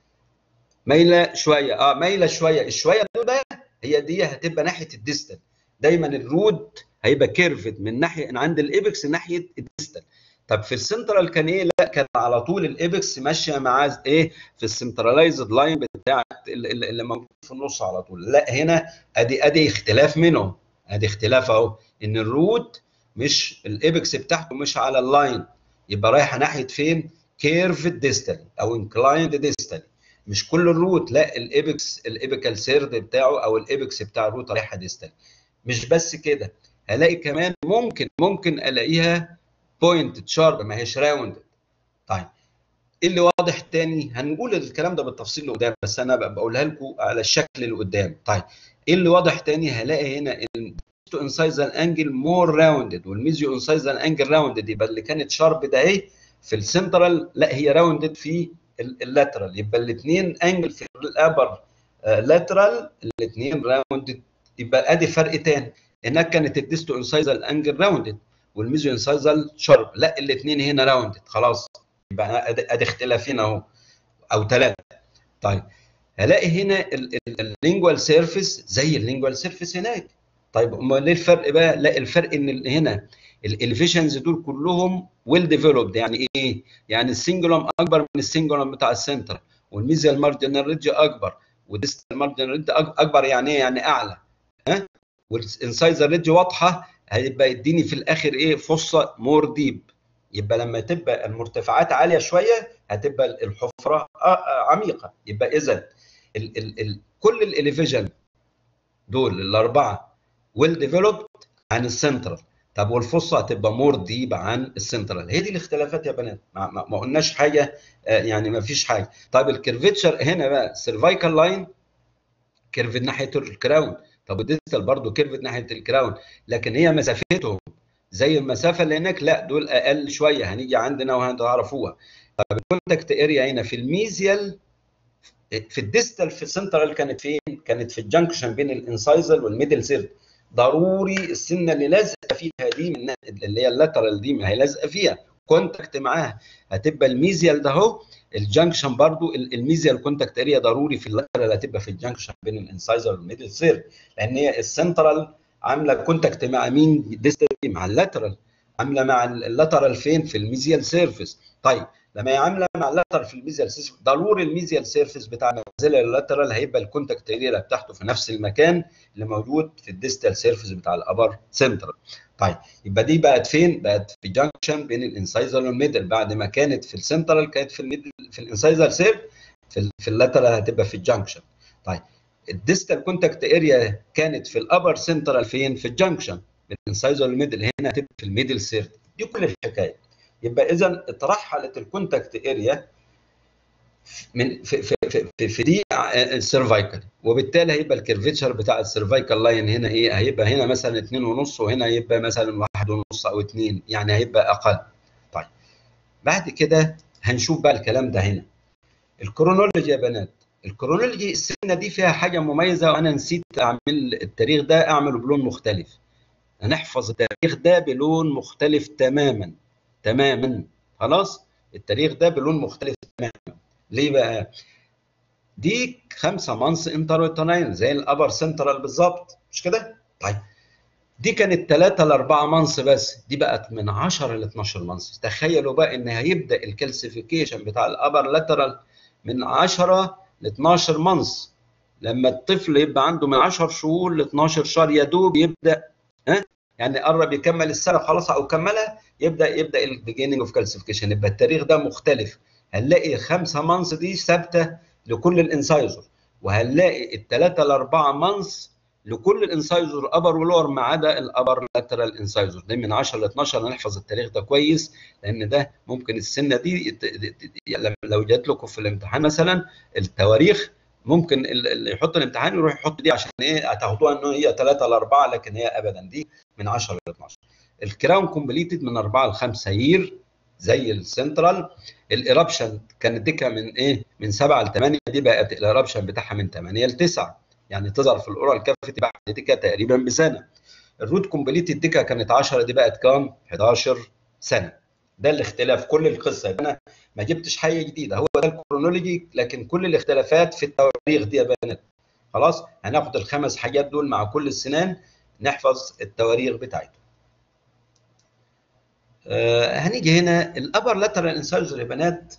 مايله شويه اه مايله شويه الشويه ده هي دي هتبقى ناحيه الديستال دايما الروت هيبقى كيرفد من ناحيه من عند الابكس ناحيه الديستال طب في السنترال كان ايه لا كان على طول الابكس ماشيه مع ايه في السنترلايزد لاين بتاعت اللي موجود في النص على طول لا هنا ادي ادي اختلاف منهم ادي اختلاف اهو ان الروت مش الابكس بتاعته مش على اللاين يبقى رايحه ناحيه فين كيرف ديستال او انكلايند ديستال مش كل الروت لا الابكس الابيكال سيرد بتاعه او الابكس بتاع الروت رايحه ديستال مش بس كده هلاقي كمان ممكن ممكن الاقيها بوينت شارب ما هيش راوند طيب ايه اللي واضح تاني هنقول الكلام ده بالتفصيل لقدام بس انا بقولها لكم على الشكل اللي قدام طيب ايه اللي واضح تاني هلاقي هنا الديستو انسايزال انجل مور راوندد والميزيو انسايزال انجل راوندد يبقى اللي كانت شارب ده اهي في السنترال لا هي راوندد في اللاترال يبقى الاثنين انجل في الابر لاترال الاثنين راوندد يبقى ادي فرق تاني هناك كانت الديستو انسايزال انجل راوندد والميزيو انسايزال شارب لا الاثنين هنا راوندد خلاص يبقى ادي اختلافين اهو او ثلاثه طيب هلاقي هنا اللينجوال سيرفيس زي اللينجوال سيرفيس هناك طيب امال ليه الفرق بقى؟ لا الفرق ان هنا الاليفيشنز دول كلهم ويل ديفلوبد يعني ايه؟ يعني السنجلوم اكبر من السنجلوم بتاع السنتر والميزيال مارجنال ريدج اكبر والديستال مارجنال ريدج اكبر يعني ايه؟ يعني اعلى ها؟ والانسايزر ريدج واضحه هيبقى يديني في الاخر ايه؟ فصه مور ديب يبقى لما تبقى المرتفعات عاليه شويه هتبقى الحفره عميقه يبقى اذا ال ال ال كل الاليفيجن دول الاربعه ويل ديفلوبد عن السنترال طب والفصه هتبقى مور ديب عن السنترال هي دي الاختلافات يا بنات ما, ما, ما قلناش حاجه يعني ما فيش حاجه طيب الكيرفتشر هنا بقى سيرفايكال لاين كيرفد ناحيه الكراون طب الديستال برضه كيرفد ناحيه الكراون لكن هي مسافتهم زي المسافه اللي هناك لا دول اقل شويه هنيجي عندنا وهتعرفوها طب الكونتاكت اريا هنا في الميزيال في الديستال في السنترال كانت فين؟ كانت في الجنكشن بين الانسايزل والميدل سيرد ضروري السنه اللي لازقه فيها دي من اللي هي اللاترال دي ما هي لازقه فيها كونتاكت معاها هتبقى الميزيال ده اهو الجنكشن برضو الميزيال كونتاكت اريا ضروري في اللاترال هتبقى في الجنكشن بين الانسايزر والميدل سيرد لان هي السنترال عامله كونتاكت مع مين ديستال مع اللاترال عامله مع اللاترال فين في الميزيال سيرفيس طيب لما هي عامله مع اللاترال في الميزيال سيرفيس ضروري الميزيال سيرفيس بتاع المنزله اللاترال هيبقى الكونتاكت اريا بتاعته في نفس المكان اللي موجود في الديستال سيرفيس بتاع الابر سنترال طيب يبقى دي بقت فين؟ بقت في جانكشن بين الانسايزر والميدل بعد ما كانت في السنترال كانت في الميدل في الانسايزر سيرف في, في اللاترال هتبقى في الجانكشن طيب الديستال كونتاكت اريا كانت في الابر سنترال فين؟ في الجانكشن من الانسايزر والميدل هنا هتبقى في الميدل سيرف دي كل الحكايه يبقى اذا اترحلت الكونتاكت اريا من في في في, في دي السيرفايكال وبالتالي هيبقى الكيرفيتشر بتاع السيرفايكال لاين هنا ايه هيبقى هنا مثلا 2 ونص وهنا هيبقى مثلا واحد ونص او 2 يعني هيبقى اقل طيب بعد كده هنشوف بقى الكلام ده هنا الكرونولوجي يا بنات الكرونولوجي السنه دي فيها حاجه مميزه وانا نسيت اعمل التاريخ ده اعمله بلون مختلف هنحفظ التاريخ ده بلون مختلف تماما تماما خلاص التاريخ ده بلون مختلف تماما ليه بقى دي خمسة مانس انتروتونين زي الابر سنترال بالظبط مش كده طيب دي كانت 3 ل 4 مانس بس دي بقت من 10 ل 12 مانس تخيلوا بقى ان هيبدا الكالسيفيكيشن بتاع الابر لاترال من 10 ل 12 مانس لما الطفل يبقى عنده من 10 شهور ل 12 شهر يا دوب يبدا ها يعني قرب يكمل السنه خلاص او كملها يبدا يبدا البيجيننج اوف كالسيفيكيشن يبقى التاريخ ده مختلف هنلاقي خمسة مانس دي ثابته لكل الانسايزر وهنلاقي الثلاثه لاربعه مانس لكل الانسايزر ابر ولور ما عدا الابر لاترال انسايزر ده من 10 ل 12 هنحفظ التاريخ ده كويس لان ده ممكن السنه دي لو جات لكم في الامتحان مثلا التواريخ ممكن اللي يحط الامتحان يروح يحط دي عشان ايه هتاخدوها ان هي 3 ل 4 لكن هي ابدا دي من 10 ل 12 الكراون كومبليتد من 4 ل 5 يير زي السنترال الايربشن كانت ديكا من ايه من 7 ل 8 دي بقت الايربشن بتاعها من 8 ل 9 يعني تظهر في الاورال كافيتي بعد ديكا تقريبا بسنه الروت كومبليتد ديكا كانت 10 دي بقت كام 11 سنه ده الاختلاف كل القصه انا ما جبتش حاجه جديده هو ده الكرونولوجي لكن كل الاختلافات في التواريخ دي يا بنات خلاص هناخد الخمس حاجات دول مع كل السنان نحفظ التواريخ بتاعتهم آه هنيجي هنا الابر لاترال انسايزر يا بنات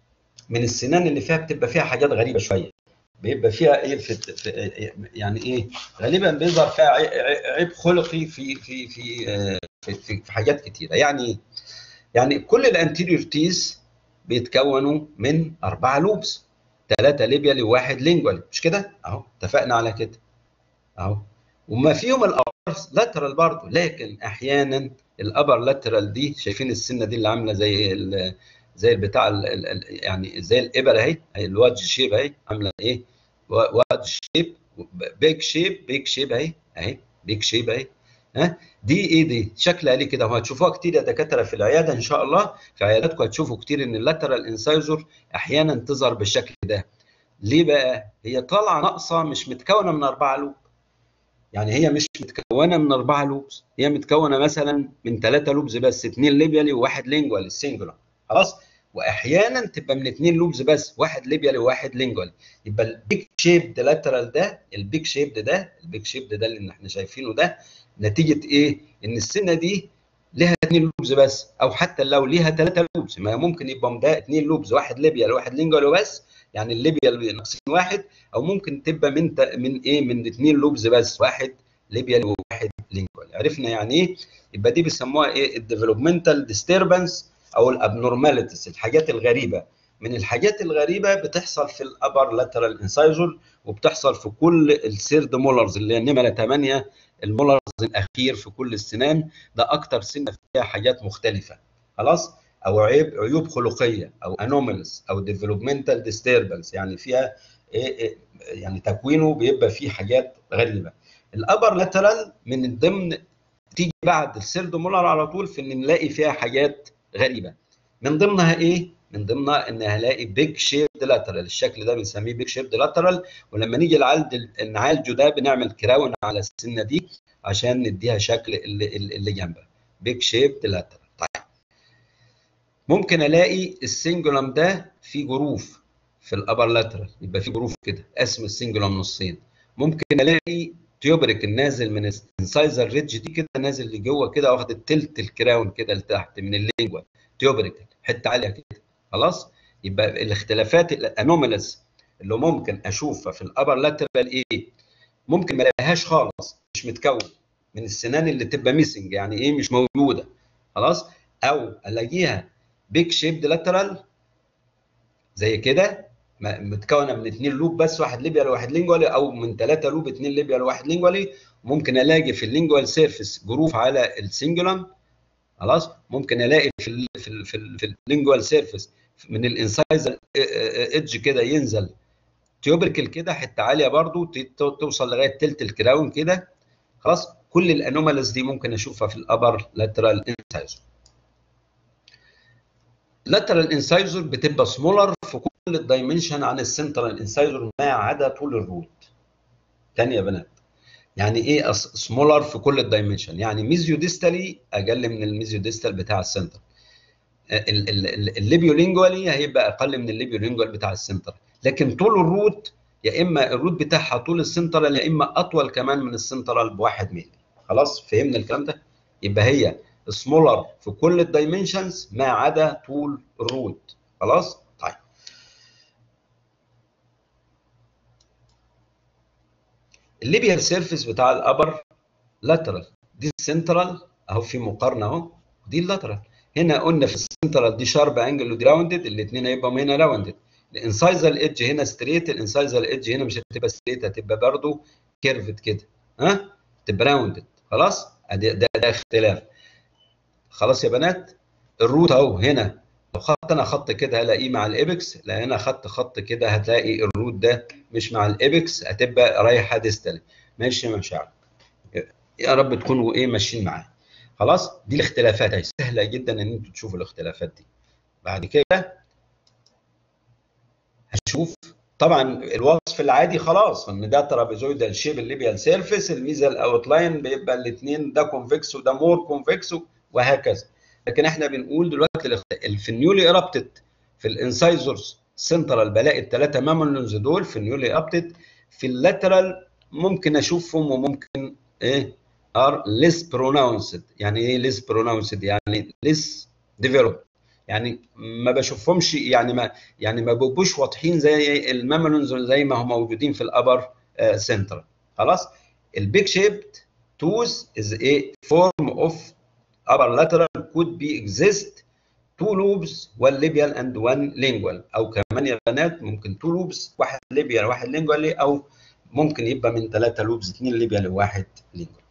من السنان اللي فيها بتبقى فيها حاجات غريبه شويه بيبقى فيها ايه في, في يعني ايه غالبا بيظهر فيها عيب خلقي في في في في, في, في حاجات كتيره يعني يعني كل الانتيريور تيز بيتكونوا من اربعه لوبس ثلاثه ليبيالي وواحد لينجوالي مش كده؟ اهو اتفقنا على كده اهو وما فيهم الابر لاترال برضه لكن احيانا الابر لاترال دي شايفين السنه دي اللي عامله زي ال زي البتاع ال ال يعني زي الابره اهي الوادج شيب اهي عامله ايه؟ وادج شيب بيج شيب بيج شيب اهي اهي بيج شيب اهي ها دي ايه دي شكلها ليه كده وهتشوفوها كتير يا دكاتره في العياده ان شاء الله في عياداتكم هتشوفوا كتير ان اللاترال انسايزر احيانا تظهر بالشكل ده ليه بقى هي طالعه ناقصه مش متكونه من اربعه لوب يعني هي مش متكونه من اربعه لوبس هي متكونه مثلا من ثلاثه لوبز بس اثنين ليبيالي وواحد لينجوال السنجولار خلاص واحيانا تبقى من اثنين لوبز بس واحد ليبيالي وواحد لينجوال يبقى البيك شيب لاترال ده البيك شيب ده البيك شيب ده اللي احنا شايفينه ده نتيجه ايه؟ ان السنه دي لها اثنين لوبز بس او حتى لو ليها ثلاثه لوبز ما ممكن يبقى ده اثنين لوبز واحد ليبيال وواحد لينجوال بس يعني الليبيال ناقصين واحد او ممكن تبقى من من ايه من اثنين لوبز بس واحد ليبيال وواحد لينجوال عرفنا يعني ايه؟ يبقى دي بيسموها ايه؟ الديفلوبمنتال ديستربنس او الابنورماليتيز الحاجات الغريبه من الحاجات الغريبه بتحصل في الابر لاترال انسايزر وبتحصل في كل السيرد مولرز اللي هي نمره 8 المولرز الاخير في كل السنان ده اكتر سنه فيها حاجات مختلفه خلاص او عيب عيوب خلقيه او انوماليز او ديفلوبمنتال ديستربنس يعني فيها إيه إيه يعني تكوينه بيبقى فيه حاجات غريبه الابر لاترال من ضمن تيجي بعد السيرد مولر على طول في ان نلاقي فيها حاجات غريبه من ضمنها ايه من ضمنها ان هلاقي بيج شيب لاترال الشكل ده بنسميه بيج شيب لاترال ولما نيجي نعالج نعالجه ده بنعمل كراون على السنه دي عشان نديها شكل اللي, اللي جنبها بيج شيب لاترال طيب ممكن الاقي السنجولم ده فيه جروف في الابر لاترال يبقى فيه جروف كده قسم السنجولم نصين ممكن الاقي تيوبريك النازل من الانسايزر ريدج دي كده نازل لجوه كده واخد التلت الكراون كده لتحت من اللينجوال تيوبريك حته عاليه كده خلاص يبقى الاختلافات الانوماليز اللي ممكن اشوفها في الابر لاترال ايه ممكن ما الاقيهاش خالص مش متكون من السنان اللي تبقى ميسنج يعني ايه مش موجوده خلاص او الاقيها بيك شيبد لاترال زي كده متكونه من اثنين لوب بس واحد ليبيال وواحد لينجوالي او من ثلاثه لوب اثنين ليبيال وواحد لينجوالي ممكن الاقي في اللينجوال سيرفيس جروف على السنجولم خلاص ممكن الاقي في ال في ال في, ال في اللينجوال سيرفيس من الانسايزر ايدج كده ينزل تيوبركل كده حته عاليه برضو توصل لغايه تلت الكراون كده خلاص كل الانوماليز دي ممكن اشوفها في الابر لاترال انسايزر لاترال انسايزر بتبقى سمولر في كل الدايمنشن عن السنترال انسايزر ما عدا طول الروت تاني يا بنات يعني ايه سمولر في كل الدايمنشن يعني ميزيو ديستالي اقل من الميزيو ديستال بتاع السنتر الليبيو لينجوالي هيبقى اقل من الليبيو لينجوال بتاع السنتر لكن طول الروت يا اما الروت بتاعها طول السنترال يا اما اطول كمان من السنترال بواحد مللي خلاص فهمنا الكلام ده يبقى هي سمولر في كل الدايمنشنز ما عدا طول الروت خلاص طيب الليبيال سيرفيس بتاع الابر لاترال دي السنترال اهو في مقارنه اهو دي اللاترال هنا قلنا في السنترال دي شارب انجل ودي راوندد الاثنين هيبقوا هنا راوندد الانسايزال ايدج هنا ستريت الانسايزال ايدج هنا مش هتبقى ستريت هتبقى برضه كيرفد كده ها تبقى راوندد خلاص ده, ده, ده اختلاف خلاص يا بنات الروت اهو هنا لو خدت انا خط كده هلاقيه مع الابكس لا هنا خدت خط كده هتلاقي الروت ده مش مع الابكس هتبقى رايحه ديستال ماشي يا مشاعر يا رب تكونوا ايه ماشيين معايا خلاص دي الاختلافات اهي سهله جدا ان انتوا تشوفوا الاختلافات دي بعد كده هشوف طبعا الوصف العادي خلاص ان ده ترابيزويدال شيب الليبيال سيرفيس الميزال اوتلاين بيبقى الاثنين ده كونفكس وده مور كونفكس وهكذا لكن احنا بنقول دلوقتي في النيولي ايرابتد في الانسايزرز سنترال بلاقي الثلاثه مامونز دول في النيولي ايرابتد في اللاترال ممكن اشوفهم وممكن ايه ار ليس بروناونسد يعني ايه ليس بروناونسد يعني ليس ديفلوب يعني ما بشوفهمش يعني ما يعني ما بيبقوش واضحين زي المامونز زي ما هم موجودين في الابر سنترال خلاص البيج شيبد توز از ايه فورم اوف upper lateral could be exist two lobes one labial and one lingual او كمان يا بنات ممكن two lobes واحد labial واحد lingual او ممكن يبقى من ثلاثة لوبز اثنين labial وواحد lingual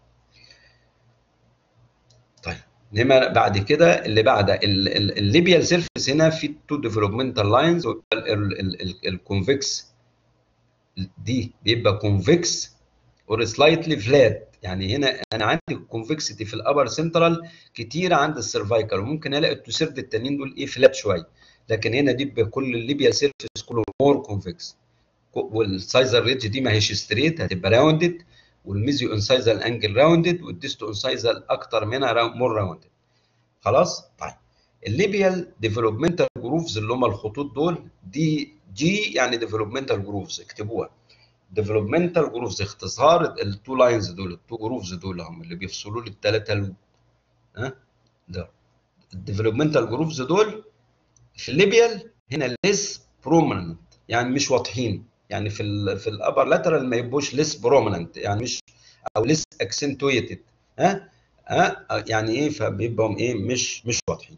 طيب انما بعد كده اللي بعد الليبيال سيرفيس هنا في تو ديفلوبمنتال لاينز الكونفكس دي بيبقى كونفكس اور سلايتلي فلات يعني هنا انا عندي الكونفكسيتي في الابر سنترال كتير عند السيرفايكال وممكن الاقي التوسيرد التانيين دول ايه فلات شويه لكن هنا دي بكل الليبيا سيرفيس كله مور كونفكس والسايزر ريدج دي ما هيش ستريت هتبقى راوندد والميزيو انسايزال انجل راوندد والديستو انسايزال اكتر منها مور راوندد خلاص طيب الليبيال ديفلوبمنتال جروفز اللي هم الخطوط دول دي جي يعني ديفلوبمنتال جروفز اكتبوها ديفلوبمنتال جروفز اختصار التو لاينز دول التو جروفز دول هم اللي بيفصلوا لي الثلاثه لوب ها ده الديفلوبمنتال جروفز دول في الليبيال هنا ليس برومننت يعني مش واضحين يعني في ال في الابر لاترال ما يبقوش ليس برومننت يعني مش او ليس اكسنتويتد ها ها يعني ايه فبيبقوا ايه مش مش واضحين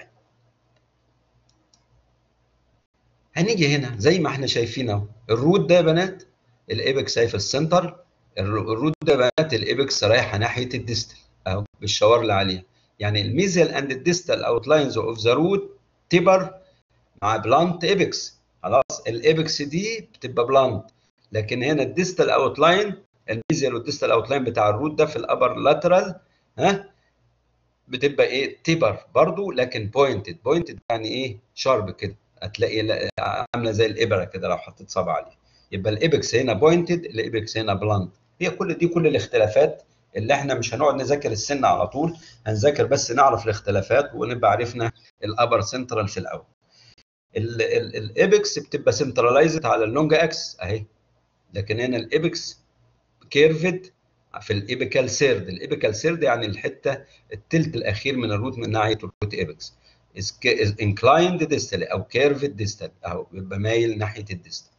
هنيجي هنا زي ما احنا شايفين اهو الروت ده يا بنات الايبكس اهي في السنتر الروت ده بنات الايبكس رايحه ناحيه الديستال اهو بالشاور اللي عليها يعني الميزل اند الديستال اوتلاينز اوف ذا روت تبر مع بلانت ايبكس خلاص الايبكس دي بتبقى بلانت لكن هنا الديستال اوتلاين الميزل والديستال اوتلاين بتاع الروت ده في الابر لاترال ها بتبقى ايه تبر برضو لكن بوينتد بوينتد يعني ايه شارب كده هتلاقي عامله زي الابره كده لو حطيت صبع عليها يبقى الايبكس هنا بوينتد الايبكس هنا بلانت هي كل دي كل الاختلافات اللي احنا مش هنقعد نذاكر السن على طول هنذاكر بس نعرف الاختلافات ونبقى عرفنا الابر سنترال في الاول الايبكس بتبقى سنترلايزد على اللونج اكس اهي لكن هنا الايبكس كيرفد في الابيكال سيرد الابيكال سيرد يعني الحته الثلث الاخير من الروت من ناحيه الروت ايبكس is inclined distal او curved distal اهو بيبقى مايل ناحيه الديستال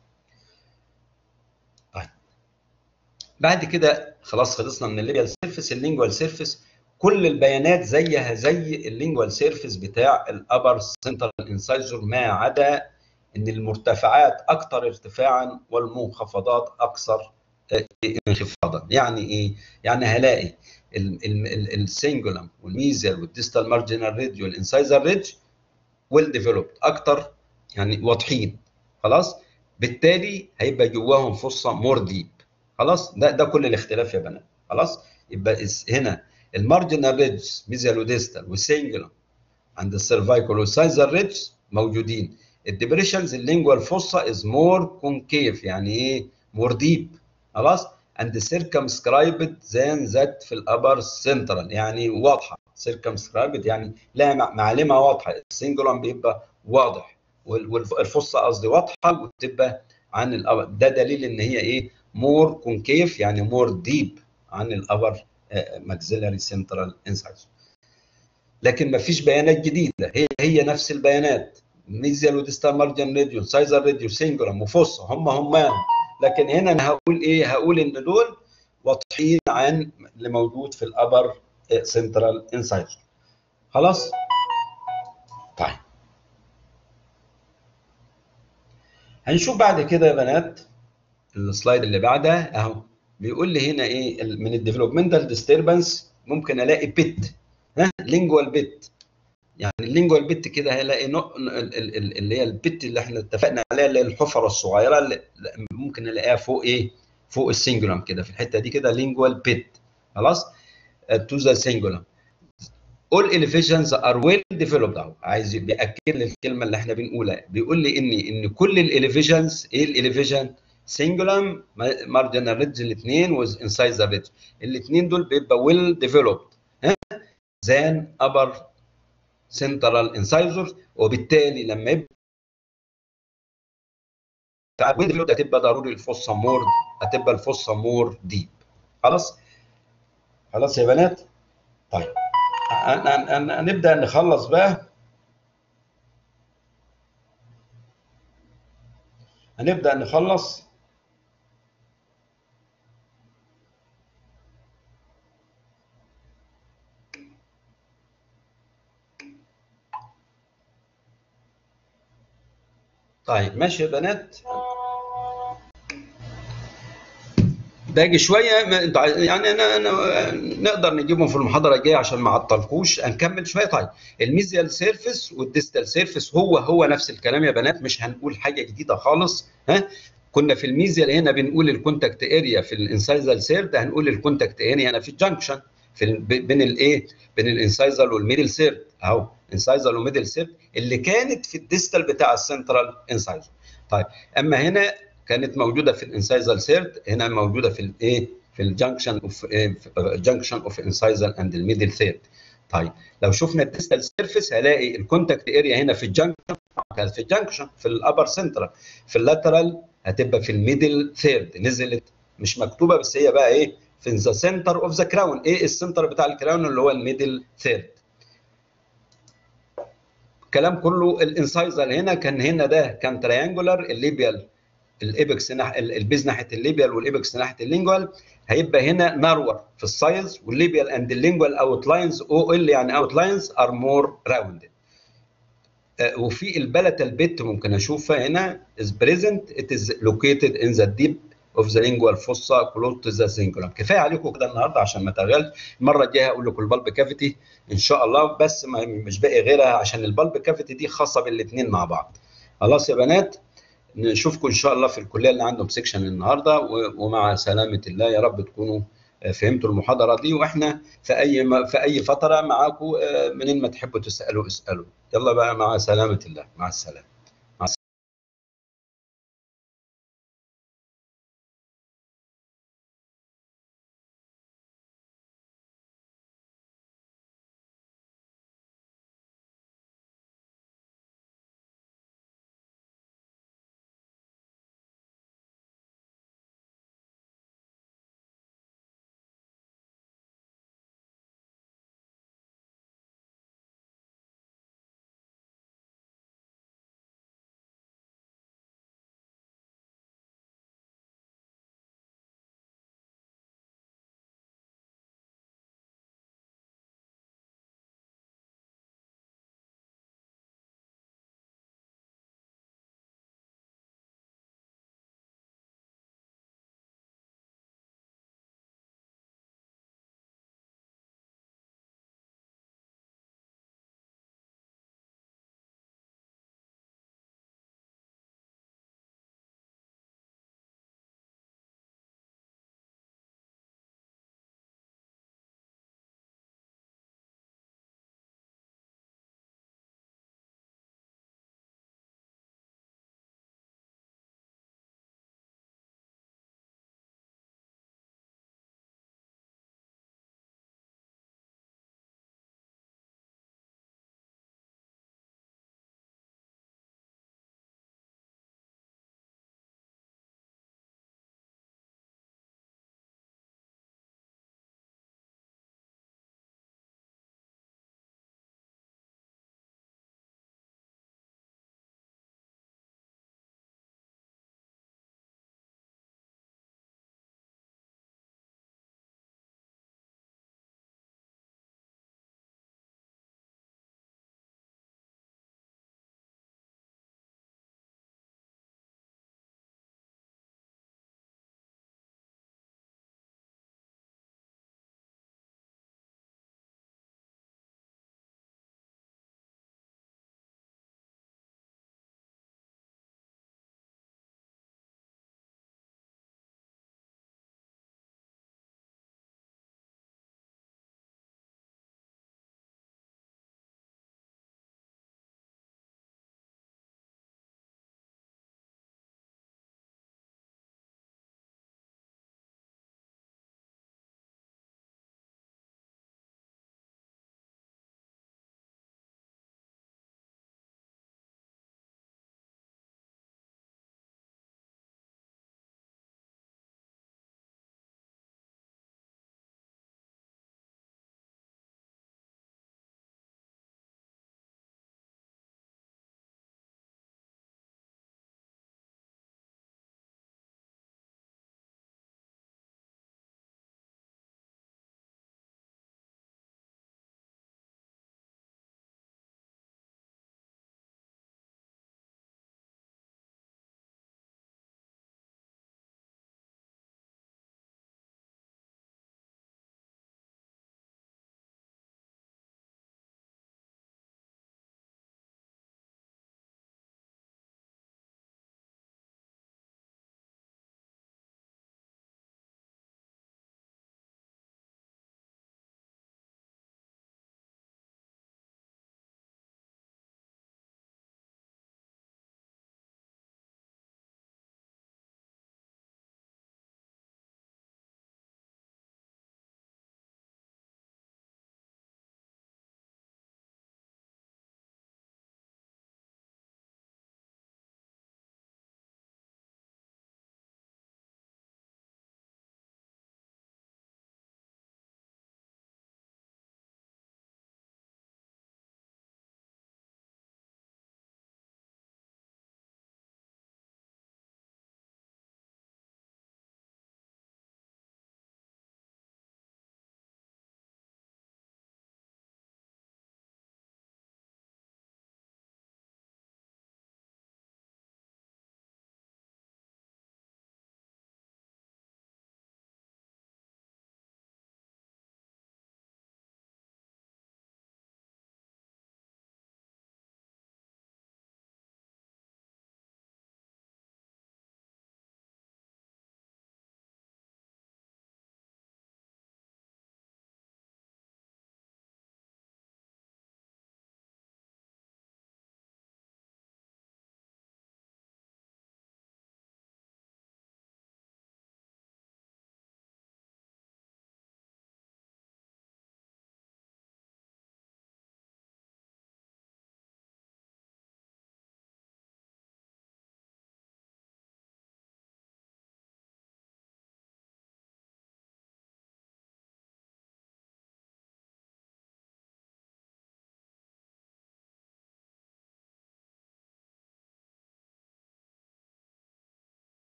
طيب بعد كده خلاص خلصنا من الليبيال سيرفيس اللينجوال سيرفيس كل البيانات زيها زي اللينجوال سيرفيس بتاع الابر سنترال انسايزر ما عدا ان المرتفعات اكثر ارتفاعا والمنخفضات اكثر انخفاضا يعني ايه يعني هلاقي السنجولم والميزيال والديستال مارجنال ريدج والانسايزر ريدج ويل ديفلوبد اكتر يعني واضحين خلاص بالتالي هيبقى جواهم فصه مور ديب خلاص ده ده كل الاختلاف يا بنات خلاص يبقى هنا المارجنال ريدج ميزيال وديستال والسنجولم عند السيرفايكال والسايزر ريدج موجودين الديبريشنز اللينجوال فوسا از مور كونكيف يعني ايه مور ديب خلاص and circumscribed than that في الابر سنترال يعني واضحه circumscribed يعني لها معلمه واضحه السنجولم بيبقى واضح والفصه قصدي واضحه وبتبقى عن الابر ده دليل ان هي ايه مور كونكيف يعني مور ديب عن الابر ماكسيلاري سنترال انسايز لكن ما فيش بيانات جديده هي هي نفس البيانات ميزيال وديستال مارجن ريديو سايزر ريديو سنجولم وفصه هم هم لكن هنا انا هقول ايه هقول ان دول واضحين عن اللي موجود في الابر سنترال انسايزر خلاص طيب هنشوف بعد كده يا بنات السلايد اللي بعدها اهو بيقول لي هنا ايه من الديفلوبمنتال ديستربنس ممكن الاقي بيت ها لينجوال بيت يعني اللينجوال بيت كده هلاقي اللي هي البيت اللي احنا اتفقنا عليها اللي هي الحفره الصغيره اللي ممكن نلاقيها فوق ايه فوق السنجولم كده في الحته دي كده لينجوال بيت خلاص تو ذا سنجولم all elevations are well developed اهو عايز بياكد لي الكلمه اللي احنا بنقولها بيقول لي ان ان كل الاليفيشنز ايه الاليفيشن سنجولم مارجنال ريدج الاثنين وانسايزر ريدج الاثنين دول بيبقى ويل ديفلوبد ها زان ابر سنترال انسايزرز وبالتالي لما يبقى ويل هتبقى ضروري الفصه مور هتبقى الفصه مور ديب خلاص خلاص يا بنات طيب هنبدا نخلص بقى هنبدا نخلص طيب ماشي يا بنات باقي شويه يعني انا انا نقدر نجيبهم في المحاضره الجايه عشان ما اعطلكوش هنكمل شويه طيب الميزيال سيرفيس والديستال سيرفيس هو هو نفس الكلام يا بنات مش هنقول حاجه جديده خالص ها كنا في الميزيال هنا بنقول الكونتاكت اريا في الانسايزال سيرد هنقول الكونتاكت اريا هنا في الجنكشن في بين الايه بين الانسايزال والميدل سيرد اهو انسايزال وميدل سيرد اللي كانت في الديستال بتاع السنترال انسايزر طيب اما هنا كانت موجوده في الانسايزال سيرد هنا موجوده في الايه في الجنكشن اوف جنكشن اوف انسايزال اند الميدل ثيرد طيب لو شفنا الديستال سيرفيس هلاقي الكونتاكت اريا هنا في الجنكشن كانت في الجنكشن في الابر سنترال في اللاترال هتبقى في الميدل ثيرد نزلت مش مكتوبه بس هي بقى ايه في ذا سنتر اوف ذا كراون ايه السنتر بتاع الكراون اللي هو الميدل ثيرد الكلام كله الانسايزر هنا كان هنا ده كان تريانجولار الليبيال الايبكس ناح البيز ناحيه الليبيال والايبكس ناحيه اللينجوال هيبقى هنا نارور في السايز والليبيال اند اللينجوال اوت لاينز او ال يعني اوت لاينز ار مور راوندد وفي البلتال بيت ممكن اشوفها هنا is present it is located in the deep of the lingual fossa close to the cingulum كفايه عليكم كده النهارده عشان ما تغلش المره الجايه هقول لكم البلب كافيتي ان شاء الله بس ما مش باقي غيرها عشان البلب كافيتي دي خاصه بالاثنين مع بعض خلاص يا بنات نشوفكم ان شاء الله في الكليه اللي عندهم سيكشن النهارده ومع سلامه الله يا رب تكونوا فهمتوا المحاضره دي واحنا في اي في اي فتره معاكم منين ما تحبوا تسالوا اسالوا يلا بقى مع سلامه الله مع السلامه